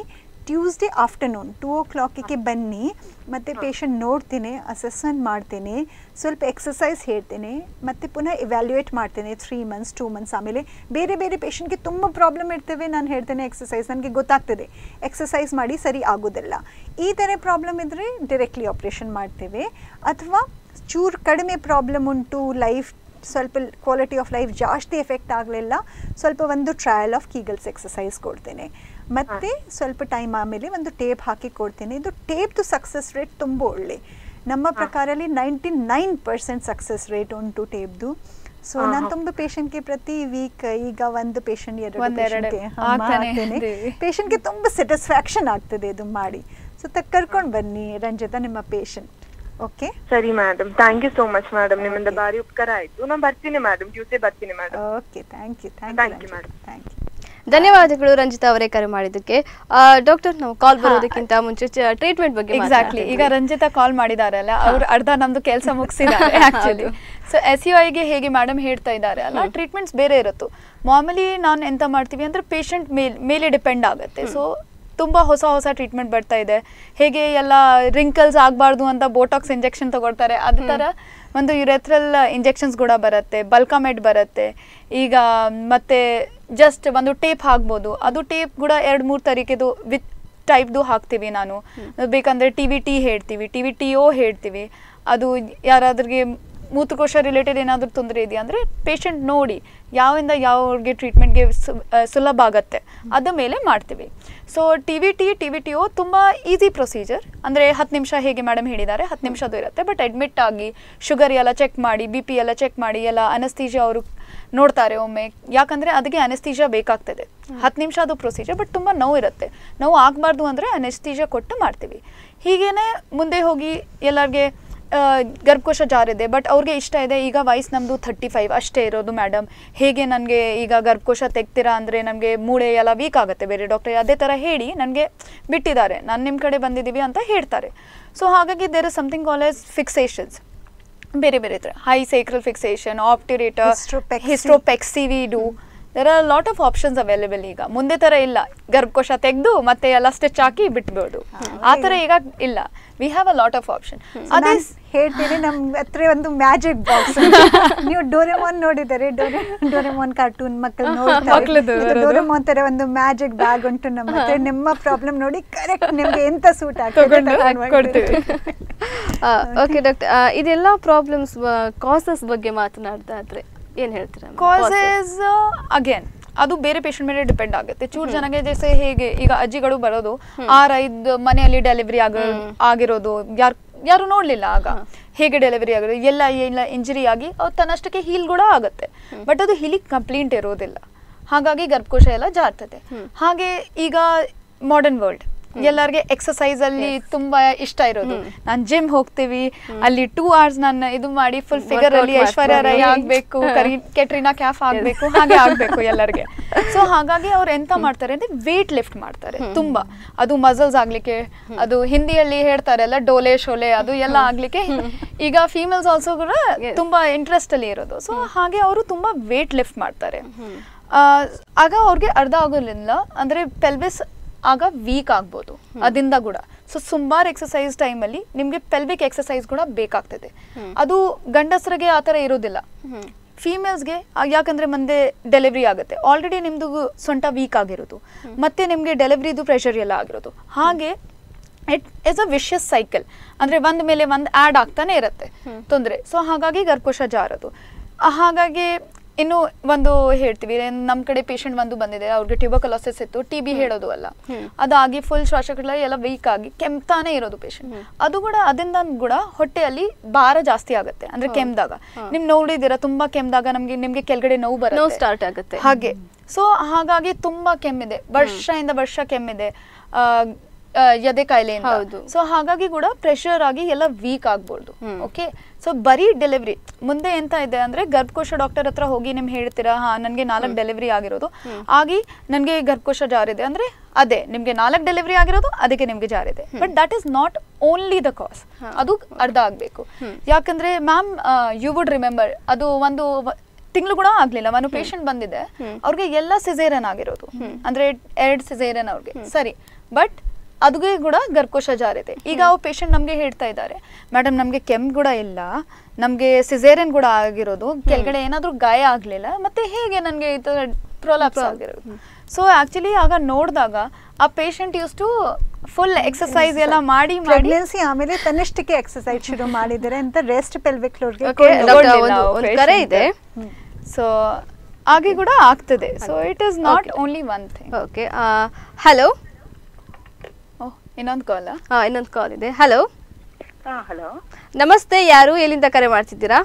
ಟ್ಯೂಸ್ಡೇ ಆಫ್ಟರ್ನೂನ್ ಟೂ ಓ ಕ್ಲಾಕಿಗೆ ಬನ್ನಿ ಮತ್ತು ಪೇಷಂಟ್ ನೋಡ್ತೀನಿ ಅಸೆಸ್ಮೆಂಟ್ ಮಾಡ್ತೀನಿ ಸ್ವಲ್ಪ ಎಕ್ಸಸೈಸ್ ಹೇಳ್ತೀನಿ ಮತ್ತು ಪುನಃ ಇವ್ಯಾಲ್ಯೂಯೇಟ್ ಮಾಡ್ತೀನಿ ತ್ರೀ ಮಂತ್ಸ್ ಟೂ ಮಂತ್ಸ್ ಆಮೇಲೆ ಬೇರೆ ಬೇರೆ ಪೇಷಂಟ್ಗೆ ತುಂಬ ಪ್ರಾಬ್ಲಮ್ ಇರ್ತವೆ ನಾನು ಹೇಳ್ತೇನೆ ಎಕ್ಸಸೈಸ್ ನನಗೆ ಗೊತ್ತಾಗ್ತದೆ ಎಕ್ಸಸೈಸ್ ಮಾಡಿ ಸರಿ ಆಗೋದಿಲ್ಲ ಈ ಥರ ಪ್ರಾಬ್ಲಮ್ ಇದ್ದರೆ ಡೈರೆಕ್ಟ್ಲಿ ಆಪ್ರೇಷನ್ ಮಾಡ್ತೇವೆ ಅಥವಾ ಚೂರು ಕಡಿಮೆ ಪ್ರಾಬ್ಲಮ್ ಉಂಟು ಲೈಫ್ ಸ್ವಲ್ಪ ಕ್ವಾಲಿಟಿ ಆಫ್ ಲೈಫ್ ಜಾಸ್ತಿ ಎಫೆಕ್ಟ್ ಆಗಲಿಲ್ಲ ಸ್ವಲ್ಪ ಒಂದು ಟ್ರಯಲ್ ಆಫ್ ಕೀಗಲ್ಸ್ ಎಕ್ಸಸೈಸ್ ಕೊಡ್ತೇನೆ ಮತ್ತು ಸ್ವಲ್ಪ ಟೈಮ್ ಆಮೇಲೆ ಒಂದು ಟೇಪ್ ಹಾಕಿ ಕೊಡ್ತೇನೆ ಇದು ಟೇಪ್ದು ಸಕ್ಸಸ್ ರೇಟ್ ತುಂಬ ಒಳ್ಳೆ ನಮ್ಮ ಪ್ರಕಾರಲ್ಲಿ ninety nine percent success rate ಉಂಟು ಟೇಪ್ದು ಸೊ ನಾನು ತುಂಬ ಪೇಷಂಟ್ಗೆ ಪ್ರತಿ ವೀಕ್ ಈಗ ಒಂದು ಪೇಷಂಟ್ ಎರಡು ಒಂದೆರಡು patient ಗೆ, ಹಾ, ಆಗ್ತಾನೆ ಮಾಡ್ತೇನೆ ಇದ್ದೀವಿ. ಪೇಷಂಟ್ಗೆ ತುಂಬ ಸ್ಯಾಟಿಸ್ಫ್ಯಾಕ್ಷನ್ ಆಗ್ತದೆ ಇದು ಮಾಡಿ ಸೊ ತ ಕರ್ಕೊಂಡು ಬನ್ನಿ ರಂಜಿತಾ ನಿಮ್ಮ ಪೇಷಂಟ್ ಓಕೆ ಸರಿ madam thank you so much madam ನಿಮ್ಮಿಂದ Okay. ಭಾರಿ ಉಪಕಾರ ಆಯ್ತು ನಾನು ಬರ್ತೀನಿ ಮೇಡಮ್ ಟ್ಯೂಸ್ಡೇ ಬರ್ತೀನಿ madam okay thank you thank Thank you you, madam. Thank you ಧನ್ಯವಾದಗಳು ರಂಜಿತಾ ಅವರೇ ಕರೆ ಮಾಡಿದ್ದಕ್ಕೆ ಡಾಕ್ಟರ್ ನಾವು ಕಾಲ್ ಬರೋದಕ್ಕಿಂತ ಮುಂಚೆ ಟ್ರೀಟ್ಮೆಂಟ್ ಬಗ್ಗೆ ಎಕ್ಸಾಕ್ಟ್ಲಿ ಈಗ ಮಾತನಾಡ್ತಿದ್ವಿ. ರಂಜಿತಾ ಕಾಲ್ ಮಾಡಿದಾರಲ್ಲ ಅವ್ರು ಅರ್ಧ ನಮ್ದು ಕೆಲಸ ಮುಗಿಸಿದ್ದಾರೆ ಆಕ್ಚುಲಿ ಸೊ ಎಸ್ ಯು ಐಗೆ ಹೇಗೆ ಮೇಡಮ್ ಹೇಳ್ತಾ ಇದ್ದಾರೆ ಅಲ್ಲ ಟ್ರೀಟ್ಮೆಂಟ್ಸ್ ಬೇರೆ ಇರುತ್ತು ಮಾಮೂಲಿ ನಾನು ಎಂತ ಮಾಡ್ತೀವಿ ಅಂದ್ರೆ ಪೇಷಂಟ್ ಮೇಲ್ ಮೇಲೆ ಡಿಪೆಂಡ್ ಆಗುತ್ತೆ ಸೊ ತುಂಬ ಹೊಸ ಹೊಸ ಟ್ರೀಟ್ಮೆಂಟ್ ಬರ್ತಾ ಇದೆ ಹೇಗೆ ಎಲ್ಲ ರಿಂಕಲ್ಸ್ ಆಗಬಾರ್ದು ಅಂತ ಬೋಟಾಕ್ಸ್ ಇಂಜೆಕ್ಷನ್ ತಗೊಳ್ತಾರೆ ಅದೇ ಥರ ಒಂದು ಯುರೆಥ್ರಲ್ ಇಂಜೆಕ್ಷನ್ಸ್ ಕೂಡ ಬರುತ್ತೆ ಬಲ್ಕಾಮೆಡ್ ಬರುತ್ತೆ ಈಗ ಮತ್ತೆ ಜಸ್ಟ್ ಒಂದು ಟೇಪ್ ಹಾಕ್ಬೋದು ಅದು ಟೇಪ್ ಕೂಡ ಎರಡು ಮೂರು ತರೀಕೆದು ವಿತ್ ಟೈಪ್ದು ಹಾಕ್ತೀವಿ ನಾನು ಬೇಕಂದ್ರೆ ಟಿ ವಿ ಟಿ ಹೇಳ್ತೀವಿ ಟಿ ವಿ ಟಿ ಓ ಹೇಳ್ತೀವಿ ಅದು ಯಾರಾದ್ರಿಗೆ ಮೂತ್ರಕೋಶ ರಿಲೇಟೆಡ್ ಏನಾದರೂ ತೊಂದರೆ ಇದೆಯಾ ಅಂದರೆ ಪೇಷಂಟ್ ನೋಡಿ ಯಾವಿಂದ ಯಾವ್ರಿಗೆ ಟ್ರೀಟ್ಮೆಂಟ್ಗೆ ಸುಲಭ ಆಗತ್ತೆ ಅದ ಮೇಲೆ ಮಾಡ್ತೀವಿ so T V T T V T O ತುಂಬ ಈಸಿ ಪ್ರೊಸೀಜರ್ ಅಂದರೆ ಹತ್ತು ನಿಮಿಷ ಹೇಗೆ ಮೇಡಮ್ ಹೇಳಿದ್ದಾರೆ ಹತ್ತು ನಿಮಿಷದ್ದು ಇರುತ್ತೆ ಬಟ್ ಅಡ್ಮಿಟ್ ಆಗಿ ಶುಗರ್ ಎಲ್ಲ ಚೆಕ್ ಮಾಡಿ ಬಿ ಪಿ ಎಲ್ಲ ಚೆಕ್ ಮಾಡಿ ಎಲ್ಲ ಅನಸ್ತೀಜಿ ಅವರು ನೋಡ್ತಾರೆ ಒಮ್ಮೆ ಯಾಕಂದರೆ ಅದಕ್ಕೆ ಅನಸ್ತೀಜಾ ಬೇಕಾಗ್ತದೆ ಹತ್ತು ನಿಮಿಷ ಅದು ಪ್ರೊಸೀಜರ್ ಬಟ್ ತುಂಬ ನೋವು ಇರುತ್ತೆ ನೋವು ಆಗಬಾರ್ದು ಅಂದರೆ ಅನಸ್ತೀಜಾ ಕೊಟ್ಟು ಮಾಡ್ತೀವಿ ಹೀಗೇನೆ ಮುಂದೆ ಹೋಗಿ ಎಲ್ಲರಿಗೆ ಆ, ಗರ್ಭಕೋಶ ಜಾರಿದೆ ಬಟ್ ಅವ್ರಿಗೆ ಇಷ್ಟ ಇದೆ ಈಗ ವಯಸ್ಸು ನಮ್ಮದು ಥರ್ಟಿ ಫೈವ್ ಅಷ್ಟೇ ಇರೋದು ಮೇಡಮ್ ಹೇಗೆ ನನಗೆ ಈಗ ಗರ್ಭಕೋಶ ತೆಗ್ತೀರಾ ಅಂದರೆ ನಮಗೆ ಮೂಳೆ ಎಲ್ಲ ವೀಕ್ ಆಗುತ್ತೆ ಬೇರೆ ಡಾಕ್ಟರ್ ಅದೇ ಥರ ಹೇಳಿ ನನಗೆ ಬಿಟ್ಟಿದ್ದಾರೆ ನಾನು ನಿಮ್ಮ ಕಡೆ ಬಂದಿದ್ದೀವಿ ಅಂತ ಹೇಳ್ತಾರೆ ಸೊ ಹಾಗಾಗಿ there is something call as fixations ಬೇರೆ ಬೇರೆ ಥರ high sacral fixation obturator Hystropexy. Hysteropexy we do there are lot of options available ಈಗ ಮುಂದೆ ಥರ ಇಲ್ಲ ಗರ್ಭಕೋಶ ತೆಗೆದು ಮತ್ತೆ ಎಲ್ಲ ಸ್ಟಿಚ್ ಹಾಕಿ ಬಿಟ್ಬೋದು ಆ ಥರ ಈಗ ಇಲ್ಲ we have a lot of option ಅದೇ ನಾನ್ ಹೇಳ್ತೀನಿ ನಮ್ ಹತ್ರ ಒಂದು ಮ್ಯಾಜಿಕ್ ಬಾಕ್ಸ್ ನೀವು ಡೋರೆಮೋನ್ ನೋಡಿದರೆ ಡೋರೆ ಡೋರೆಮೋನ್ ಕಾರ್ಟೂನ್ ಮಕ್ಕಳು ಮಕ್ಳದ್ದು ನೋಡ್ತಾರೆ ಬರೋದು. ಡೋರೆಮೋನ್ ತರ ಒಂದು ಮ್ಯಾಜಿಕ್ ಬ್ಯಾಗ್ ಉಂಟು ನಮ್ಮ ಹತ್ರ ನಿಮ್ಮ ಪ್ರಾಬ್ಲಮ್ ನೋಡಿ ಕರೆಕ್ಟ್ ನಿಮ್ಗೆ ಎಂತ ಸೂಟ್ ತಗೊಂಡು ಕೊಡ್ತೀವಿ. ಓಕೆ ಡಾಕ್ಟರ್ ಇದೆಲ್ಲ ಪ್ರಾಬ್ಲಮ್ಸ್ ಕಾಸಸ್ ಬಗ್ಗೆ ಮಾತನಾಡ್ತಾ ಇದ್ರೆ ಏನ್ ಹೇಳ್ತೀರಾ ma'am? Causes. ಕಾಸಸ್ ಅಗೇನ್ ಅದು ಬೇರೆ ಪೇಷಂಟ್ ಮೇಲೆ ಡಿಪೆಂಡ್ ಆಗುತ್ತೆ ಚೂರು ಜನಗೆ ಜೈಸೆ ಹೇಗೆ ಈಗ ಅಜ್ಜಿಗಳು ಬರೋದು ಆರ್ ಐದು ಮನೆಯಲ್ಲಿ ಡೆಲಿವರಿ ಆಗ ಆಗಿರೋದು ಯಾರು ಯಾರು ನೋಡ್ಲಿಲ್ಲ ಆಗ ಹೇಗೆ ಡೆಲಿವರಿ ಆಗೋದು ಎಲ್ಲ ಎಲ್ಲ ಇಂಜರಿ ಆಗಿ ಅವ್ರು ತನ್ನಷ್ಟಕ್ಕೆ ಹೀಲ್ ಕೂಡ ಆಗುತ್ತೆ ಬಟ್ ಅದು ಹೀಲಿಗೆ ಕಂಪ್ಲೀಟ್ ಇರೋದಿಲ್ಲ ಹಾಗಾಗಿ ಗರ್ಭಕೋಶ ಎಲ್ಲ ಜಾರ್ತದೆ ಹಾಗೆ ಈಗ ಮಾಡರ್ನ್ ವರ್ಲ್ಡ್ ಎಲ್ಲರಿಗೆ ಎಕ್ಸಸೈಸ್ ಅಲ್ಲಿ ತುಂಬಾ ಇಷ್ಟ ಇರೋದು ನಾನ್ ಜಿಮ್ ಹೋಗ್ತೀವಿ ಅಲ್ಲಿ ಟೂ ಅವರ್ಸ್ ನಾನು ಇದು ಮಾಡಿ ಫುಲ್ ಫಿಗರ್ Workout ಅಲ್ಲಿ ಐಶ್ವರ್ಯ ರೈ ಮಾಡ್ತಾರೆ. ಆಗ್ಬೇಕು ಕರಿ ಕೆಟ್ರಿನಾ ಕ್ಯಾಫ್ ಆಗ್ಬೇಕು ಹಾಗೆ ಆಗ್ಬೇಕು ಎಲ್ಲರಿಗೆ ಸೊ ಹಾಗಾಗಿ ಅವ್ರು ಎಂತ ಮಾಡ್ತಾರೆ ಅಂದ್ರೆ ವೇಟ್ ಲಿಫ್ಟ್ ಮಾಡ್ತಾರೆ ತುಂಬಾ ಅದು ಮಸಲ್ಸ್ ಆಗ್ಲಿಕ್ಕೆ ಅದು ಹಿಂದಿಯಲ್ಲಿ ಹೇಳ್ತಾರಲ್ಲ ಡೋಲೆ ಶೋಲೆ ಅದು ಎಲ್ಲ ಆಗ್ಲಿಕ್ಕೆ ಈಗ ಫೀಮೇಲ್ಸ್ ಆಲ್ಸೋ ಕೂಡ Yes. ತುಂಬಾ ಇಂಟ್ರೆಸ್ಟ್ ಅಲ್ಲಿ ಇರೋದು ಸೊ ಹಾಗೆ ಅವರು ತುಂಬಾ ವೇಟ್ ಲಿಫ್ಟ್ ಮಾಡ್ತಾರೆ ಆ, ಆಗ ಅವ್ರಿಗೆ ಅರ್ಧ ಆಗೋದಿಲ್ಲ ಅಂದ್ರೆ ಪೆಲ್ವಿಸ್ ಆಗ ವೀಕ್ ಆಗ್ಬೋದು ಅದರಿಂದ ಕೂಡ ಸೊ ಸುಮಾರು ಎಕ್ಸಸೈಸ್ ಟೈಮಲ್ಲಿ ನಿಮಗೆ ಪೆಲ್ವಿಕ್ ಎಕ್ಸಸೈಸ್ ಕೂಡ ಬೇಕಾಗ್ತದೆ ಅದು ಗಂಡಸರಿಗೆ ಆ ಥರ ಇರೋದಿಲ್ಲ ಫೀಮೇಲ್ಸ್ಗೆ ಯಾಕಂದ್ರೆ ಮುಂದೆ ಡೆಲಿವರಿ ಆಗುತ್ತೆ ಆಲ್ರೆಡಿ ನಿಮ್ದು ಸೊಂಟ ವೀಕ್ ಆಗಿರೋದು ಮತ್ತೆ ನಿಮಗೆ ಡೆಲಿವರಿದು ಪ್ರೆಷರ್ ಎಲ್ಲ ಆಗಿರೋದು ಹಾಗೆ it is a vicious cycle ಅಂದ್ರೆ ಒಂದ್ ಮೇಲೆ ಒಂದ್ ಆ್ಯಡ್ ಆಗ್ತಾನೆ ಇರುತ್ತೆ ತೊಂದರೆ ಸೊ ಹಾಗಾಗಿ ಗರ್ಭಕೋಶ ಜಾರೋದು ಆ, ಹಾಗಾಗಿ ಇನ್ನು ಒಂದು ಹೇಳ್ತೀವಿ ನಮ್ಮ ಕಡೆ ಪೇಷಂಟ್ ಒಂದು ಬಂದಿದೆ ಅವ್ರಿಗೆ ಟ್ಯೂಬಕಲಾಸಿಸ್ ಇತ್ತು ಟಿ ಬಿ ಹೇಳೋದು ಅಲ್ಲ ಅದಾಗಿ ಫುಲ್ ಶ್ವಾಸಕೋಶ ಎಲ್ಲ ವೀಕ್ ಆಗಿ ಕೆಮ್ತಾನೆ ಇರೋದು ಪೇಷಂಟ್ ಅದು ಕೂಡ ಅದರಿಂದ ಕೂಡ ಹೊಟ್ಟೆಯಲ್ಲಿ ಭಾರ ಜಾಸ್ತಿ ಆಗುತ್ತೆ ಅಂದ್ರೆ ಕೆಮ್ದಾಗ ನಿಮ್ ನೋಡಿದಿರ ತುಂಬಾ ಕೆಮ್ದಾಗ ನಮ್ಗೆ ನಿಮ್ಗೆ ಕೆಳಗಡೆ ನೋವು ಬರುತ್ತೆ ನೋವು start ಆಗುತ್ತೆ. ಹಾಗೆ ಸೊ ಹಾಗಾಗಿ ತುಂಬಾ ಕೆಮ್ಮಿದೆ ವರ್ಷದಿಂದ ವರ್ಷ ಕೆಮ್ಮಿದೆ ಆ, ಆ, ಎದೆ ಕಾಯಿಲೆಯಿಂದ ಹೌದು. ಸೊ ಹಾಗಾಗಿ ಕೂಡ ಪ್ರೆಷರ್ ಆಗಿ ಎಲ್ಲ ವೀಕ್ ಆಗ್ಬೋದು ಓಕೆ ಸೊ ಬರೀ ಡೆಲಿವರಿ ಮುಂದೆ ಎಂತ ಇದೆ ಅಂದ್ರೆ ಗರ್ಭಕೋಶ ಡಾಕ್ಟರ್ ಹತ್ರ ಹೋಗಿ ನಿಮ್ ಹೇಳ್ತೀರಾ ಹಾ ನನ್ಗೆ ನಾಲ್ಕು ಡೆಲಿವರಿ ಆಗಿರೋದು ಆಗಿ ನನ್ಗೆ ಗರ್ಭಕೋಶ ಜಾರಿದೆ ಅಂದ್ರೆ ಅದೇ ನಿಮ್ಗೆ ನಾಲ್ಕು ಡೆಲಿವರಿ ಆಗಿರೋದು ಅದಕ್ಕೆ ನಿಮ್ಗೆ ಜಾರಿದೆ but that is not only the cause ಅದು ಅರ್ಧ ಆಗ್ಬೇಕು ಯಾಕಂದ್ರೆ ಮ್ಯಾಮ್ ಯು ವುಡ್ ರಿಮೆಂಬರ್ ಅದು ಒಂದು ತಿಂಗಳು ಕೂಡ ಆಗ್ಲಿಲ್ಲ ಒಂದು ಪೇಷಂಟ್ ಬಂದಿದೆ ಅವ್ರಿಗೆ ಎಲ್ಲ ಸಿಸೇರಿಯನ್ ಆಗಿರೋದು ಅಂದ್ರೆ ಎರಡ್ ಸಿಸೇರಿಯನ್ ಅವ್ರಿಗೆ ಸರಿ ಬಟ್ ಅದುಗೆ ಕೂಡ ಗರ್ಕೋಶ ಜಾರಿದೆ ಈಗ ಅವು ಪೇಷಂಟ್ ನಮಗೆ ಹೇಳ್ತಾ ಇದ್ದಾರೆ ಮೇಡಮ್ ನಮಗೆ ಕೆಮ್ಮು ಕೂಡ ಇಲ್ಲ ನಮಗೆ ಸಿಸೇರಿಯನ್ ಕೂಡ ಆಗಿರೋದು ಕೆಳಗಡೆ ಏನಾದರೂ ಗಾಯ ಆಗಲಿಲ್ಲ ಮತ್ತೆ ಹೇಗೆ ನನಗೆ ಈ ಥರ ಪ್ರೊಲಾಪ್ಸ್ ಆಗಿರೋದು ಸೊ ಆ್ಯಕ್ಚುಲಿ ಆಗ ನೋಡಿದಾಗ ಆ patient use to full exercise ಎಲ್ಲ ಮಾಡಿ ಮಾಡಿ ಪ್ರೆಗ್ನೆನ್ಸಿ ಆಮೇಲೆ ತನ್ನಷ್ಟಕ್ಕೆ ಎಕ್ಸಸೈಸ್ ಶುರು ಮಾಡಿದ್ದಾರೆ ಅಂತ ರೆಸ್ಟ್ ಪೆಲ್ವಿಕ್ ಫ್ಲೋರ್ಗೆ Okay, ಡಾಕ್ಟರ್, ತಗೊಂಡಿಲ್ಲ ಒಂದು- ಆ ಒಂದು patient. ಕರೆ ಇದೆ ಸೊ ಹಾಗೆ ಕೂಡ ಆಗ್ತದೆ so it is not only one thing okay hello oh ಇನ್ನೊಂದು ಕಾಲ ಹಾ ಇನ್ನೊಂದು ಕಾಲ್ ಇದೆ ಹಲೋ ಹಾ ಹಲೋ ನಮಸ್ತೆ ಯಾರು ಎಲ್ಲಿಂದ ಕರೆ ಮಾಡ್ತಿದ್ದೀರಾ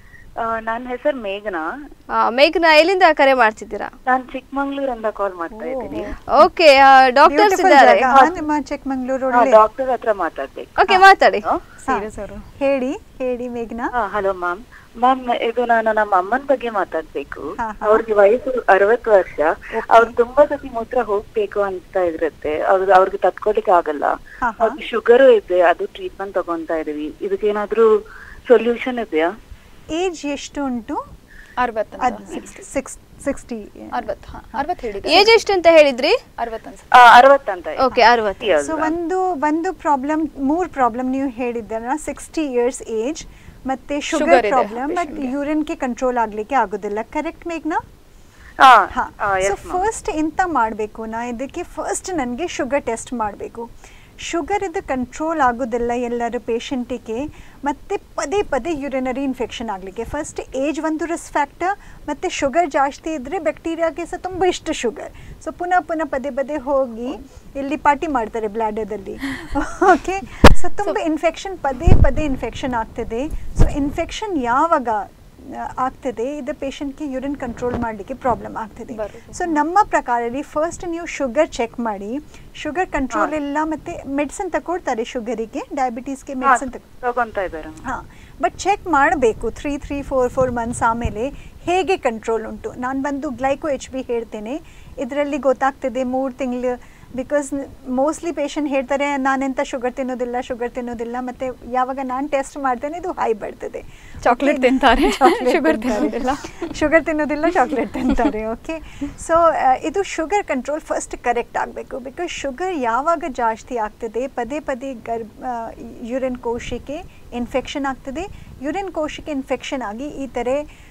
ನನ್ನ ಹೆಸರು ಮೇಘನಾ ಆ, ಮೇಘನಾ ಎಲ್ಲಿಂದ ಕರೆ ಮಾಡ್ತಿದ್ದೀರಾ ನಾನ್ ಚಿಕ್ಕಮಂಗ್ಳೂರಿಂದ ಕಾಲ್ ಮಾಡ್ತಾ ಇದ್ದೀನಿ ಓಕೆ ಡಾಕ್ಟರ್ಸ್ ಬ್ಯೂಟಿಫುಲ್ ಇದ್ದಾರೆ ಜಾಗ ನಿಮ್ಮ ಚಿಕ್ಕಮಂಗ್ಳೂರು ಒಳ್ಳೆ ಡಾಕ್ಟರ್ ಹತ್ರ ಮಾತಾಡ್ಬೇಕು ಓಕೆ ಮಾತಾಡಿ ಸೀರಿಯಸ್ ಅವರು ಹೇಳಿ ಹೇಳಿ ಮೇಘನಾ ಹಾ ಹಲೋ ಮ್ಯಾಮ್ ಮ್ಯಾಮ್ ಇದು ನಾನು ನಮ್ಮ ಅಮ್ಮನ ಬಗ್ಗೆ ಮಾತಾಡ್ಬೇಕು ಹಾ, ಹಾ. ಅವ್ರಿಗೆ ವಯಸ್ಸು ಅರವತ್ತು ವರ್ಷ ಅವ್ರು ತುಂಬಾ ಸತಿ ಮೂತ್ರ ಹೋಗ್ಬೇಕು ಅಂತ ಇರುತ್ತೆ ಅವ್ರಿಗೆ ಅವ್ರಿಗೆ ತಡ್ಕೊಳಿಕ್ಕೆ ಆಗಲ್ಲ ಹಾ, ಹಾ. ಅವ್ರಿಗೆ ಶುಗರು ಇದೆ ಅದು ಟ್ರೀಟ್ಮೆಂಟ್ ತಗೊಂತಾ ಇದೀವಿ ಇದಕ್ಕೇನಾದ್ರೂ ಸೊಲ್ಯೂಷನ್ ಇದೆಯಾ ಏಜ್ ಎಷ್ಟು ಉಂಟು ಅರವತ್ತು ಅದ್ ಸಿಕ್ಸ್ ಸಿಕ್ಸ್ಟಿ ಅರವತ್ತು ಹಾಂ ಅರವತ್ತು ಹೇಳಿದೆ ಏಜ್ ಎಷ್ಟು ಅಂತ ಹೇಳಿದ್ರಿ ಅರವತ್ತು ಅನ್ಸುತ್ತೆ ಆ, ಅರವತ್ತಂತ ಇದೆ. ಓಕೆ ಅರವತ್ತು Years ಸೊ ma'am. ಒಂದು ಒಂದು ಪ್ರಾಬ್ಲಮ್ ಮೂರು ಪ್ರಾಬ್ಲಮ್ ನೀವು ಹೇಳಿದ್ದೀರ ಸಿಕ್ಸ್ಟಿ ಇಯರ್ಸ್ ಏಜ್ ಮತ್ತೆ Sugar ಶುಗರ್ ಇದೆ ಪ್ರಾಬ್ಲಮ್ ಬಟ್ patientಗೆ. ಯೂರಿನ್ಗೆ ಕಂಟ್ರೋಲ್ ಆಗ್ಲಿಕ್ಕೆ ಆಗೋದಿಲ್ಲ ಕರೆಕ್ಟ್ ಮೇಘ್ನಾ ಹಾ ಹಾ ಹಾ, ಸೊ yes ma'am. ಫಸ್ಟ್ ಎಂತ ಮಾಡಬೇಕು ನಾ ಇದಕ್ಕೆ ಫಸ್ಟ್ ನನಗೆ ಶುಗರ್ ಟೆಸ್ಟ್ ಮಾಡಬೇಕು ಶುಗರ್ ಇದು ಕಂಟ್ರೋಲ್ ಆಗೋದಿಲ್ಲ ಎಲ್ಲರ ಪೇಷಂಟಿಗೆ ಮತ್ತು ಪದೇ ಪದೇ ಯುರಿನರಿ ಇನ್ಫೆಕ್ಷನ್ ಆಗಲಿಕ್ಕೆ ಫಸ್ಟ್ ಏಜ್ ಒಂದು ರಿಸ್ಕ್ ಫ್ಯಾಕ್ಟರ್ ಮತ್ತು ಶುಗರ್ ಜಾಸ್ತಿ ಇದ್ದರೆ ಬ್ಯಾಕ್ಟೀರಿಯಾಗೆ ಸಹ ತುಂಬ ಇಷ್ಟ ಶುಗರ್ ಸೊ ಪುನಃ ಪುನಃ ಪದೇ ಪದೇ ಹೋಗಿ ಇಲ್ಲಿ ಪಾರ್ಟಿ ಮಾಡ್ತಾರೆ ಬ್ಲ್ಯಾಡರ್ದಲ್ಲಿ ಓಕೆ ಸೊ ತುಂಬ ಇನ್ಫೆಕ್ಷನ್ ಪದೇ ಪದೇ ಇನ್ಫೆಕ್ಷನ್ ಆಗ್ತದೆ ಸೊ ಇನ್ಫೆಕ್ಷನ್ ಯಾವಾಗ ಆ, ಆಗ್ತದೆ ಇದು ಪೇಷಂಟ್ಗೆ ಯೂರಿನ್ ಕಂಟ್ರೋಲ್ ಮಾಡಲಿಕ್ಕೆ ಪ್ರಾಬ್ಲಮ್ ಆಗ್ತದೆ ಬರುತ್ತೆ. ಸೊ ನಮ್ಮ ಪ್ರಕಾರದಲ್ಲಿ ಫಸ್ಟ್ ನೀವು ಶುಗರ್ ಚೆಕ್ ಮಾಡಿ ಶುಗರ್ ಕಂಟ್ರೋಲ್ ಇಲ್ಲ ಮತ್ತೆ ಮೆಡಿಸಿನ್ ತಗೊಳ್ತಾರೆ ಶುಗರಿಗೆ ಡಯಾಬಿಟೀಸ್ಗೆ ಹಾ, ಮೆಡಿಸಿನ್ ತಗೊ ತಗೊಂತಾ ಇದ್ದಾರೆ ಹಾಂ ಬಟ್ ಚೆಕ್ ಮಾಡಬೇಕು three three four four months ಆಮೇಲೆ ಹೇಗೆ ಕಂಟ್ರೋಲ್ ಉಂಟು ನಾನು ಬಂದು ಗ್ಲೈಕೋ ಎಚ್ ಬಿ ಹೇಳ್ತೇನೆ ಇದರಲ್ಲಿ ಗೊತ್ತಾಗ್ತದೆ ಮೂರು ತಿಂಗಳು ಬಿಕಾಸ್ ಮೋಸ್ಟ್ಲಿ ಪೇಷಂಟ್ ಹೇಳ್ತಾರೆ ನಾನೆಂತ ಶುಗರ್ ತಿನ್ನೋದಿಲ್ಲ ಶುಗರ್ ತಿನ್ನೋದಿಲ್ಲ ಮತ್ತು ಯಾವಾಗ ನಾನು ಟೆಸ್ಟ್ ಮಾಡ್ತೇನೆ ಇದು ಹೈ ಬರ್ತದೆ ಚಾಕ್ಲೇಟ್ ತಿಂತಾರೆ ಶುಗರ್ ತಿನ್ನೋದಿಲ್ಲ ಶುಗರ್ ತಿನ್ನೋದಿಲ್ಲ ಚಾಕ್ಲೇಟ್ ತಿಂತಾರೆ ಓಕೆ ಸೊ ಇದು ಶುಗರ್ ಕಂಟ್ರೋಲ್ ಫಸ್ಟ್ ಕರೆಕ್ಟ್ ಆಗಬೇಕು ಬಿಕಾಸ್ ಶುಗರ್ ಯಾವಾಗ ಜಾಸ್ತಿ ಆಗ್ತದೆ ಪದೇ ಪದೇ ಗರ್ಭ ಯೂರಿನ್ ಕೋಶಕ್ಕೆ ಇನ್ಫೆಕ್ಷನ್ ಆಗ್ತದೆ ಯೂರಿನ್ ಕೋಶಕ್ಕೆ ಇನ್ಫೆಕ್ಷನ್ ಆಗಿ ಈ ಥರ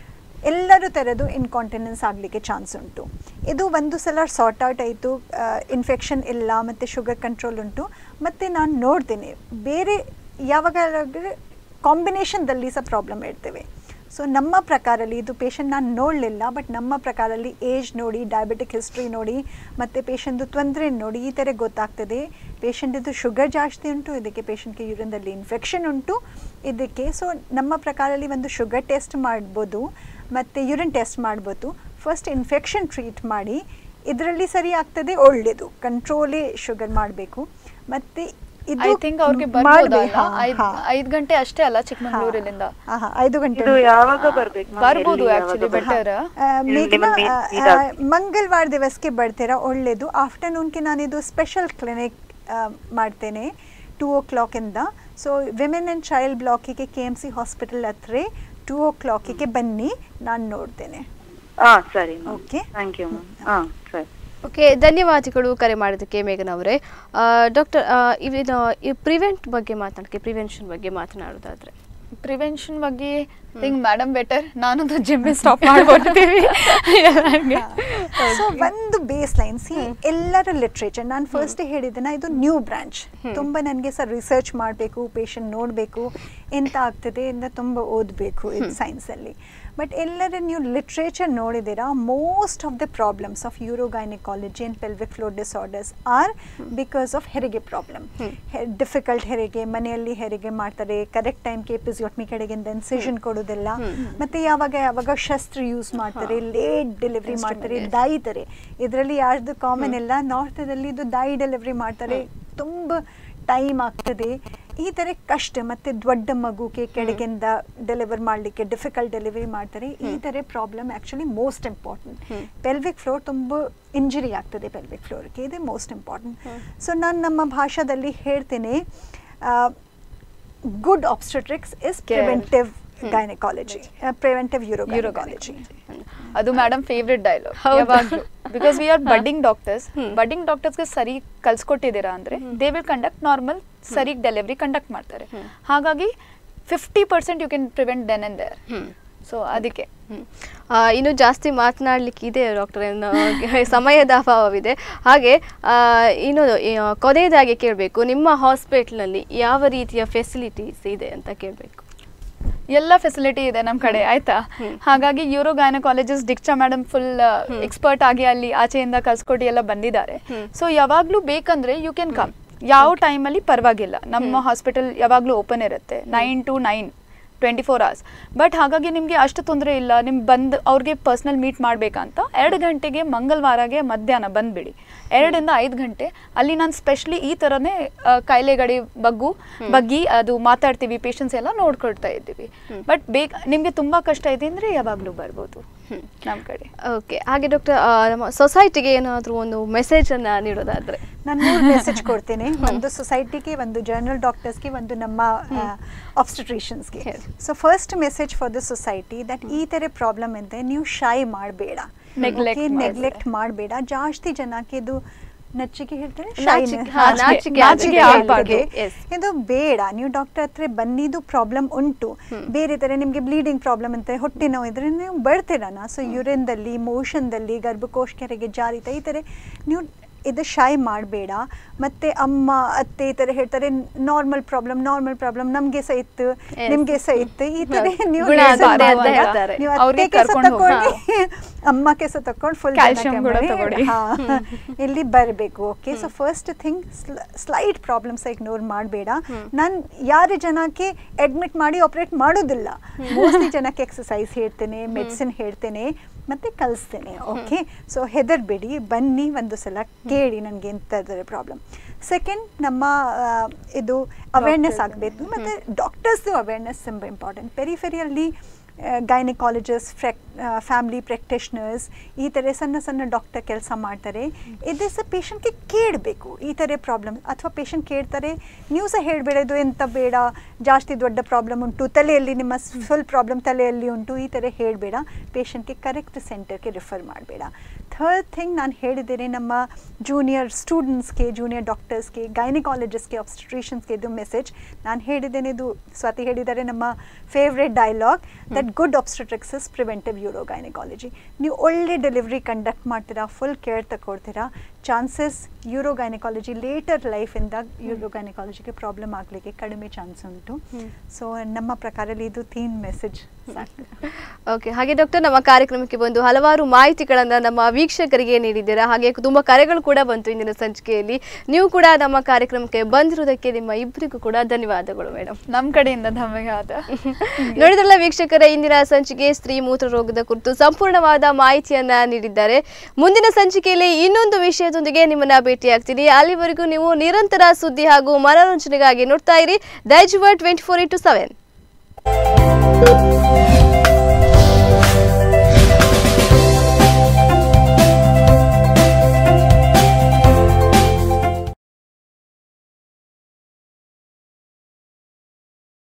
ಎಲ್ಲರೂ ಥರದ್ದು ಇನ್ಕಾಂಟಿನೆನ್ಸ್ ಆಗಲಿಕ್ಕೆ ಚಾನ್ಸ್ ಉಂಟು ಇದು ಒಂದು ಸಲ ಸಾರ್ಟ್ ಔಟ್ ಆಯಿತು ಇನ್ಫೆಕ್ಷನ್ ಇಲ್ಲ ಮತ್ತು ಶುಗರ್ ಕಂಟ್ರೋಲ್ ಉಂಟು ಮತ್ತು ನಾನು ನೋಡ್ತೇನೆ ಬೇರೆ ಯಾವಾಗ ಕಾಂಬಿನೇಷನ್ದಲ್ಲಿ ಸಹ ಪ್ರಾಬ್ಲಮ್ ಇರ್ತೇವೆ ಸೊ ನಮ್ಮ ಪ್ರಕಾರಲ್ಲಿ ಇದು ಪೇಷಂಟ್ ನಾನು ನೋಡಲಿಲ್ಲ ಬಟ್ ನಮ್ಮ ಪ್ರಕಾರಲ್ಲಿ ಏಜ್ ನೋಡಿ ಡಯಾಬಿಟಿಕ್ ಹಿಸ್ಟ್ರಿ ನೋಡಿ ಮತ್ತು ಪೇಷಂಟ್ದು ತೊಂದರೆ ನೋಡಿ ಈ ಥರ ಗೊತ್ತಾಗ್ತದೆ ಪೇಷಂಟಿದು ಶುಗರ್ ಜಾಸ್ತಿ ಉಂಟು ಇದಕ್ಕೆ ಪೇಷಂಟ್ಗೆ ಯೂರಿನ್ದಲ್ಲಿ ಇನ್ಫೆಕ್ಷನ್ ಉಂಟು ಇದಕ್ಕೆ ಸೊ ನಮ್ಮ ಪ್ರಕಾರಲ್ಲಿ ಒಂದು ಶುಗರ್ ಟೆಸ್ಟ್ ಮಾಡ್ಬೋದು ಮತ್ತು ಯೂರಿನ್ ಟೆಸ್ಟ್ ಮಾಡ್ಬೋದು ಫಸ್ಟ್ ಇನ್ಫೆಕ್ಷನ್ ಟ್ರೀಟ್ ಮಾಡಿ ಇದರಲ್ಲಿ ಸರಿ ಆಗ್ತದೆ ಒಳ್ಳೆಯದು ಕಂಟ್ರೋಲೇ ಶುಗರ್ ಮಾಡಬೇಕು ಮತ್ತು ಐ ಥಿಂಕ್ ಅವ್ರಿಗೆ ಬರ್ಬೋದಲ್ಲ ಐದ್ ಐದ್ ಗಂಟೆ ಅಷ್ಟೇ ಅಲ್ಲ ಚಿಕ್ಕಮಂಗ್ಳೂರಿನಿಂದ ಐದು ಗಂಟೆ ಇದು ಯಾವಾಗ ಬರ್ಬೇಕು ma'am? ಬರ್ಬೋದು ಎಲ್ಲಿ ಆಕ್ಚುಲಿ ಯಾವಾಗ ಬೆಟರ್ ಆ, ಇಲ್ಲಿ ಮೇಘನಾ, ನಿಮ್ಮನ್ನ ಆ, meet ಆ, ಆಗ್- ಮಂಗಳವಾರ ದಿವಸಕ್ಕೆ ಬರ್ತೀರಾ ಒಳ್ಳೇದು ಆಫ್ಟರ್ನೂನ್ಗೆ ನಾನಿದು ಸ್ಪೆಷಲ್ ಕ್ಲಿನಿಕ್ ಮಾಡ್ತೇನೆ ಟೂ ಓ ಕ್ಲಾಕಿಂದ ಸೊ ವಿಮೆನ್ ಆ್ಯಂಡ್ ಚೈಲ್ಡ್ ಬ್ಲಾಕಿಗೆ ಕೆ ಎಮ್ ಸಿ ಹಾಸ್ಪಿಟಲ್ ಹತ್ರ ಟೂ ಓ ಕ್ಲಾಕಿಗೆ ಬನ್ನಿ ನಾನು ನೋಡ್ತೇನೆ ಹಾ ಸರಿ Okay. ಥ್ಯಾಂಕ್ ಯು ಮ್ಯಾಮ್ ಹಾ ಸರಿ ಓಕೆ ಧನ್ಯವಾದಗಳು ಕರೆ ಮಾಡಿದ್ದಕ್ಕೆ ಮೇಘನ್ ಅವರೇ ಡಾಕ್ಟರ್ ಇವಿನ ಈ ಪ್ರಿವೆಂಟ್ ಬಗ್ಗೆ ಮಾತನಾಡಕ್ಕೆ ಪ್ರಿವೆನ್ಷನ್ ಬಗ್ಗೆ ಮಾತನಾಡೋದಾದ್ರೆ ಪ್ರಿವೆನ್ಷನ್ ಬಗ್ಗೆ ಥಿಂಕ್ ಮೇಡಮ್ ಬೆಟರ್ ನಾನೊಂದು ಜಿಮ್ ಸ್ಟಾಪ್ ಮಾಡ್ಕೊಡ್ತೀವಿ ಸೊ ಒಂದು ಬೇಸ್ ಲೈನ್ ಸಿ ಎಲ್ಲರ ಲಿಟ್ರೇಚರ್ ನಾನು ಫಸ್ಟ್ ಹೇಳಿದ್ದೇನೆ ಇದು ನ್ಯೂ ಬ್ರಾಂಚ್ ತುಂಬ ನನಗೆ ಸರ್ ರಿಸರ್ಚ್ ಮಾಡಬೇಕು ಪೇಷಂಟ್ ನೋಡಬೇಕು ಎಂತ ಆಗ್ತದೆ ಅಂತ ತುಂಬ ಓದಬೇಕು ಇದು ಸೈನ್ಸಲ್ಲಿ ಬಟ್ ಎಲ್ಲರ ನೀವು ಲಿಟ್ರೇಚರ್ ನೋಡಿದ್ದೀರಾ most of the problems of urogynaecology and pelvic floor disorders are because of ಹೆರಿಗೆ ಪ್ರಾಬ್ಲಮ್ ಡಿಫಿಕಲ್ಟ್ ಹೆರಿಗೆ ಮನೆಯಲ್ಲಿ ಹೆರಿಗೆ ಮಾಡ್ತಾರೆ ಕರೆಕ್ಟ್ ಟೈಮ್ಗೆ ಎಪಿಸಿಯೋಟ್ಮಿ ಕಡೆಗಿಂದ ಇನ್ಸಿಷನ್ ಕೊಡೋದಿಲ್ಲ ಮತ್ತೆ ಯಾವಾಗ ಯಾವಾಗ ಶಸ್ತ್ರ ಯೂಸ್ ಮಾಡ್ತಾರೆ ಲೇಟ್ ಡೆಲಿವರಿ ಮಾಡ್ತಾರೆ ದಾಯಿತಾರೆ ಇದರಲ್ಲಿ ಯಾರ್ದು ಕಾಮನ್ ಇಲ್ಲ ನಾರ್ತದಲ್ಲಿ ಇದು ದಾಯಿ ಡೆಲಿವರಿ ಮಾಡ್ತಾರೆ ತುಂಬ ಟೈಮ್ ಆಗ್ತದೆ ಈ ಥರ ಕಷ್ಟ ಮತ್ತು ದೊಡ್ಡ ಮಗುಗೆ ಕೆಳಗಿಂದ ಡೆಲಿವರ್ ಮಾಡಲಿಕ್ಕೆ ಡಿಫಿಕಲ್ಟ್ ಡೆಲಿವರಿ ಮಾಡ್ತಾರೆ ಈ ಥರ problem actually most important pelvic floor ತುಂಬ ಇಂಜರಿ ಆಗ್ತದೆ ಪೆಲ್ವಿಕ್ ಫ್ಲೋರ್ಗೆ ಇದು ಮೋಸ್ಟ್ ಇಂಪಾರ್ಟೆಂಟ್ ಸೊ ನಾನು ನಮ್ಮ ಭಾಷಾದಲ್ಲಿ ಹೇಳ್ತೇನೆ good obstetrics is preventive gynaecology preventive urogynaecology ಅದು ಮೇಡಮ್ ಫೇವ್ರೆಟ್ ಡೈಲಾಗ್ ಹೌದಾ? ಯಾವಾಗಲೂ because we are budding doctors budding ಡಾಕ್ಟರ್ಸ್ಗೆ ಸರಿ ಕಲ್ಸ್ಕೊಟ್ಟಿದ್ದೀರಾ ಅಂದ್ರೆ ದೇ ವಿಲ್ ಕಂಡಕ್ಟ್ ನಾರ್ಮಲ್ ಸರಿ ಡೆಲಿವರಿ ಕಂಡಕ್ಟ್ ಮಾಡ್ತಾರೆ ಹಾಗಾಗಿ fifty percent you can prevent then and there so ಅದಕ್ಕೆ ಹ್ಮ್. ಆ, ಇನ್ನು ಜಾಸ್ತಿ ಮಾತನಾಡ್ಲಿಕ್ಕೆ ಇದೆ ಡಾಕ್ಟರ್ ಸಮಯದ ಅಭಾವವಿದೆ ಹಾಗೆ ಆ, ಇನ್ನೊಂದು ಈ, ಆ, ಕೊನೆಯದಾಗಿ ಕೇಳಬೇಕು ನಿಮ್ಮ ಹಾಸ್ಪಿಟ್ಲಲ್ಲಿ ಯಾವ ರೀತಿಯ ಫೆಸಿಲಿಟೀಸ್ ಇದೆ ಅಂತ ಕೇಳಬೇಕು ಎಲ್ಲ ಫೆಸಿಲಿಟಿ ಇದೆ ನಮ್ಮ ಕಡೆ ಆಯ್ತಾ ಹಾಗಾಗಿ ಯೂರೋ ಗೈನಕಾಲಜಿಸ್ ಡಿಕ್ಚಾ ಮೇಡಮ್ ಫುಲ್ ಎಕ್ಸ್ಪರ್ಟ್ ಆಗಿ ಅಲ್ಲಿ ಆಚೆಯಿಂದ ಕಲ್ಸ್ಕೊಟ್ಟು ಎಲ್ಲ ಬಂದಿದ್ದಾರೆ ಸೊ ಯಾವಾಗ್ಲೂ ಬೇಕಂದ್ರೆ ಯು ಕ್ಯಾನ್ ಕಮ್ ಯಾವ ಟೈಮಲ್ಲಿ ಪರವಾಗಿಲ್ಲ ನಮ್ಮ ಹಾಸ್ಪಿಟಲ್ ಯಾವಾಗಲೂ ಓಪನ್ ಇರುತ್ತೆ nine to nine twenty four hours but ಹಾಗಾಗಿ ನಿಮಗೆ ಅಷ್ಟು ತೊಂದರೆ ಇಲ್ಲ ನಿಮ್ಗೆ ಬಂದು ಅವ್ರಿಗೆ ಪರ್ಸ್ನಲ್ ಮೀಟ್ ಮಾಡಬೇಕಂತ ಎರಡು ಗಂಟೆಗೆ ಮಂಗಳವಾರಗೆ ಮಧ್ಯಾಹ್ನ ಬಂದ್ಬಿಡಿ ಎರಡರಿಂದ ಐದು ಗಂಟೆ ಅಲ್ಲಿ ನಾನು ಸ್ಪೆಷಲಿ ಈ ಥರನೇ ಆ, ಕಾಯಿಲೆಗಡಿ ಬಗ್ಗು ಬಗ್ಗಿ ಅದು ಮಾತಾಡ್ತೀವಿ ಪೇಷಂಟ್ಸ್ ಎಲ್ಲ ನೋಡ್ಕೊಳ್ತಾ ಇದ್ದೀವಿ ಬಟ್ ಬೇಗ ನಿಮಗೆ ತುಂಬ ಕಷ್ಟ ಇದೆ ಅಂದರೆ ಯಾವಾಗಲೂ ಬರ್ಬೋದು ನಮ್ಮ ಕಡೆ ಓಕೆ ಹಾಗೆ ಡಾಕ್ಟರ್ ನಮ್ಮ ಸೊಸೈಟಿಗೆ ಏನಾದರೂ ಒಂದು ಮೆಸೇಜನ್ನು ನೀಡೋದಾದರೆ ನಾನು ಮೂರು ಮೆಸೇಜ್ ಕೊಡ್ತೇನೆ ಒಂದು ಸೊಸೈಟಿಗೆ ಒಂದು ಜನರಲ್ ಡಾಕ್ಟರ್ಸ್ಗೆ ಒಂದು ನಮ್ಮ ಆಬ್ಸ್ಟಿಟ್ರಿಷನ್ಸ್ಗೆ so first message for the society that ಈ ಥರ ಪ್ರಾಬ್ಲಮ್ ಇದೆ ನೀವು ಶೈ ಮಾಡಬೇಡ Neglect ಮಾಡ್ಬೇಡ. ನೆಗ್ಲೆಕ್ಟ್ ಮಾಡಬೇಡ ಜಾಸ್ತಿ ಜನಕ್ಕೆ ಇದು ನಚ್ಚಿಗೆ ಹೇಳ್ತಾರೆ ನಾಚಿಕೆ- ಹಾ, ನಾಚಿಕೆ- ನಾಚಿಕೆ ನಾಚಿಕೆ ಆಗುತ್ತೆ. ಆಗ್ಬಾರ್ದು. Yes. ಇದು ಬೇಡ ನೀವು ಡಾಕ್ಟರ್ ಹತ್ರ ಬನ್ನಿದು ಪ್ರಾಬ್ಲಮ್ ಉಂಟು ಬೇರೆ ಥರ ನಿಮಗೆ ಬ್ಲೀಡಿಂಗ್ ಪ್ರಾಬ್ಲಮ್ ಅಂತ ಹೊಟ್ಟೆ ನೋವು ಇದ್ರೆ ನೀವು ಬರ್ತೀರನ ಸೊ ಯೂರಿನ್ದಲ್ಲಿ ಮೋಷನ್ದಲ್ಲಿ ಗರ್ಭಕೋಶ ಕೆರೆಗೆ ಜಾರಿತ ಈ ಥರ ನೀವು ಇದು ಶೈ ಮಾಡಬೇಡ ಮತ್ತೆ ಅಮ್ಮ ಅತ್ತೆ ಈ ಥರ ಹೇಳ್ತಾರೆ ನಾರ್ಮಲ್ ಪ್ರಾಬ್ಲಮ್ ನಾರ್ಮಲ್ ಪ್ರಾಬ್ಲಮ್ ನಮಗೆ ಸಹ ಇತ್ತು Yes. ನಿಮಗೆ ಸಹ ಇತ್ತು ಈ ಥರ ನೀವು ಗುಣ reason ಬಾರೆ ಅಂತ ಮಾಡ್ಬೇಡ. ಹೇಳ್ತಾರೆ. ನೀವು ಅವ್ರಿಗೆ ಅತ್ತೆ ಕೆಸ ಕರ್ಕೊಂಡು ತಕೊಳ್ಳಿ ಅಮ್ಮ ಕೆಸ ತಕೊಂಡು ಫುಲ್ Calcium ಕೂಡ ತಗೊಳ್ಳಿ. ಇಲ್ಲಿ ಬರಬೇಕು okay so first thing slight problems ignore ಮಾಡಬೇಡ ನಾನು ಯಾರ ಜನಕ್ಕೆ ಅಡ್ಮಿಟ್ ಮಾಡಿ ಆಪರೇಟ್ ಮಾಡೋದಿಲ್ಲ ಮೋಸ್ಟ್ಲಿ ಜನಕ್ಕೆ ಎಕ್ಸಸೈಸ್ ಹೇಳ್ತೇನೆ ಮೆಡಿಸಿನ್ ಹೇಳ್ತೇನೆ ಮತ್ತೆ ಕಲಿಸ್ತೇನೆ ಓಕೆ ಸೊ ಹೆದರ್ಬೇಡಿ ಬನ್ನಿ ಒಂದು ಸಲ ಕೇಳಿ ನನಗೆ ಎಂಥದ್ರ ಪ್ರಾಬ್ಲಮ್ ಸೆಕೆಂಡ್ ನಮ್ಮ ಆ, ಇದು ಅವೇರ್ನೆಸ್ ಆಗಬೇಕು ಮತ್ತು ಡಾಕ್ಟರ್ಸ್ದು ಅವೇರ್ನೆಸ್ ತುಂಬ ಇಂಪಾರ್ಟೆಂಟ್ ಪೆರಿಫೆರಿಯಲ್ಲಿ ಗೈನಕಾಲಜಿಸ್ಟ್ ಫ್ರೆಕ್ ಫ್ಯಾಮಿಲಿ ಪ್ರಾಕ್ಟಿಷನರ್ಸ್ ಈ ಥರ ಸಣ್ಣ ಸಣ್ಣ ಡಾಕ್ಟರ್ ಕೆಲಸ ಮಾಡ್ತಾರೆ ಇದು ಸಹ ಪೇಷಂಟ್ಗೆ ಕೇಳಬೇಕು ಈ ಥರ ಪ್ರಾಬ್ಲಮ್ ಅಥವಾ ಪೇಷಂಟ್ ಕೇಳ್ತಾರೆ ನೀವು ಸಹ ಹೇಳಬೇಡ ಇದು ಎಂತ ಬೇಡ ಜಾಸ್ತಿ ದೊಡ್ಡ ಪ್ರಾಬ್ಲಮ್ ಉಂಟು ತಲೆಯಲ್ಲಿ ನಿಮ್ಮ ಫುಲ್ ಪ್ರಾಬ್ಲಮ್ ತಲೆಯಲ್ಲಿ ಉಂಟು ಈ ಥರ ಹೇಳಬೇಡ ಪೇಷಂಟ್ಗೆ ಕರೆಕ್ಟ್ ಸೆಂಟರ್ಗೆ ರಿಫರ್ ಮಾಡಬೇಡ ಥರ್ಡ್ ಥಿಂಗ್ ನಾನು ಹೇಳಿದ್ದೇನೆ ನಮ್ಮ ಜೂನಿಯರ್ ಸ್ಟೂಡೆಂಟ್ಸ್ಗೆ ಜೂನಿಯರ್ ಡಾಕ್ಟರ್ಸ್ಗೆ ಗೈನಿಕಾಲಜಿಸ್ಟ್ಗೆ ಆಬ್ಸ್ಟಿಟ್ರಿಷನ್ಸ್ಗೆ ಇದು ಮೆಸೇಜ್ ನಾನು ಹೇಳಿದ್ದೇನೆ ಇದು ಸ್ವಾತಿ ಹೇಳಿದ್ದಾರೆ ನಮ್ಮ favourite dialogue that good obstetrics is preventive urogynaecology ನೀವು ಒಳ್ಳೆ ಡೆಲಿವರಿ ಕಂಡಕ್ಟ್ ಮಾಡ್ತೀರಾ ಫುಲ್ ಕೇರ್ ತಗೊಳ್ತೀರಾ ಚಾನ್ಸಸ್ ಯೂರೋ ಗೈನಿಕಾಲಜಿ ಲೇಟರ್ ಲೈಫಿಂದ ಯೂರೋ ಗೈನಿಕಾಲಜಿಗೆ ಪ್ರಾಬ್ಲಮ್ ಆಗಲಿಕ್ಕೆ ಕಡಿಮೆ ಚಾನ್ಸ್ ಉಂಟು ಸೊ ನಮ್ಮ ಪ್ರಕಾರದಲ್ಲಿ ಇದು ತೀನ್ ಮೆಸೇಜ್ ಸಾಕು ಓಕೆ ಹಾಗೆ ಡಾಕ್ಟರ್ ನಮ್ಮ ಕಾರ್ಯಕ್ರಮಕ್ಕೆ ಬಂದು ಹಲವಾರು ಮಾಹಿತಿಗಳನ್ನ ನಮ್ಮ ವೀಕ್ಷಕರಿಗೆ ನೀಡಿದ್ದೀರಾ ಹಾಗೆ ತುಂಬಾ ಕರೆಗಳು ಕೂಡ ಬಂತು ಇಂದಿನ ಸಂಚಿಕೆಯಲ್ಲಿ ನೀವು ಕೂಡ ನಮ್ಮ ಕಾರ್ಯಕ್ರಮಕ್ಕೆ ಬಂದಿರುವುದಕ್ಕೆ ನಿಮ್ಮ ಇಬ್ಬರಿಗೂ ಕೂಡ ಧನ್ಯವಾದಗಳು ಮೇಡಮ್ ನಮ್ಮ ಕಡೆಯಿಂದ ಧನ್ಯವಾದ ನೋಡಿದ್ರಲ್ಲ ವೀಕ್ಷಕರೇ ಇಂದಿನ ಸಂಚಿಕೆ ಸ್ತ್ರೀ ಮೂತ್ರ ರೋಗದ ಕುರಿತು ಸಂಪೂರ್ಣವಾದ ಮಾಹಿತಿಯನ್ನ ನೀಡಿದ್ದಾರೆ ಮುಂದಿನ ಸಂಚಿಕೆಯಲ್ಲಿ ಇನ್ನೊಂದು ವಿಷಯದೊಂದಿಗೆ ನಿಮ್ಮನ್ನ ಭೇಟಿಯಾಗ್ತೀನಿ ಅಲ್ಲಿವರೆಗೂ ನೀವು ನಿರಂತರ ಸುದ್ದಿ ಹಾಗೂ ಮನೋರಂಜನೆಗಾಗಿ ನೋಡ್ತಾ ಇರಿ ದೈಜುವ ಟ್ವೆಂಟಿ ಫೋರ್ ಇಂಟು ಸೆವೆನ್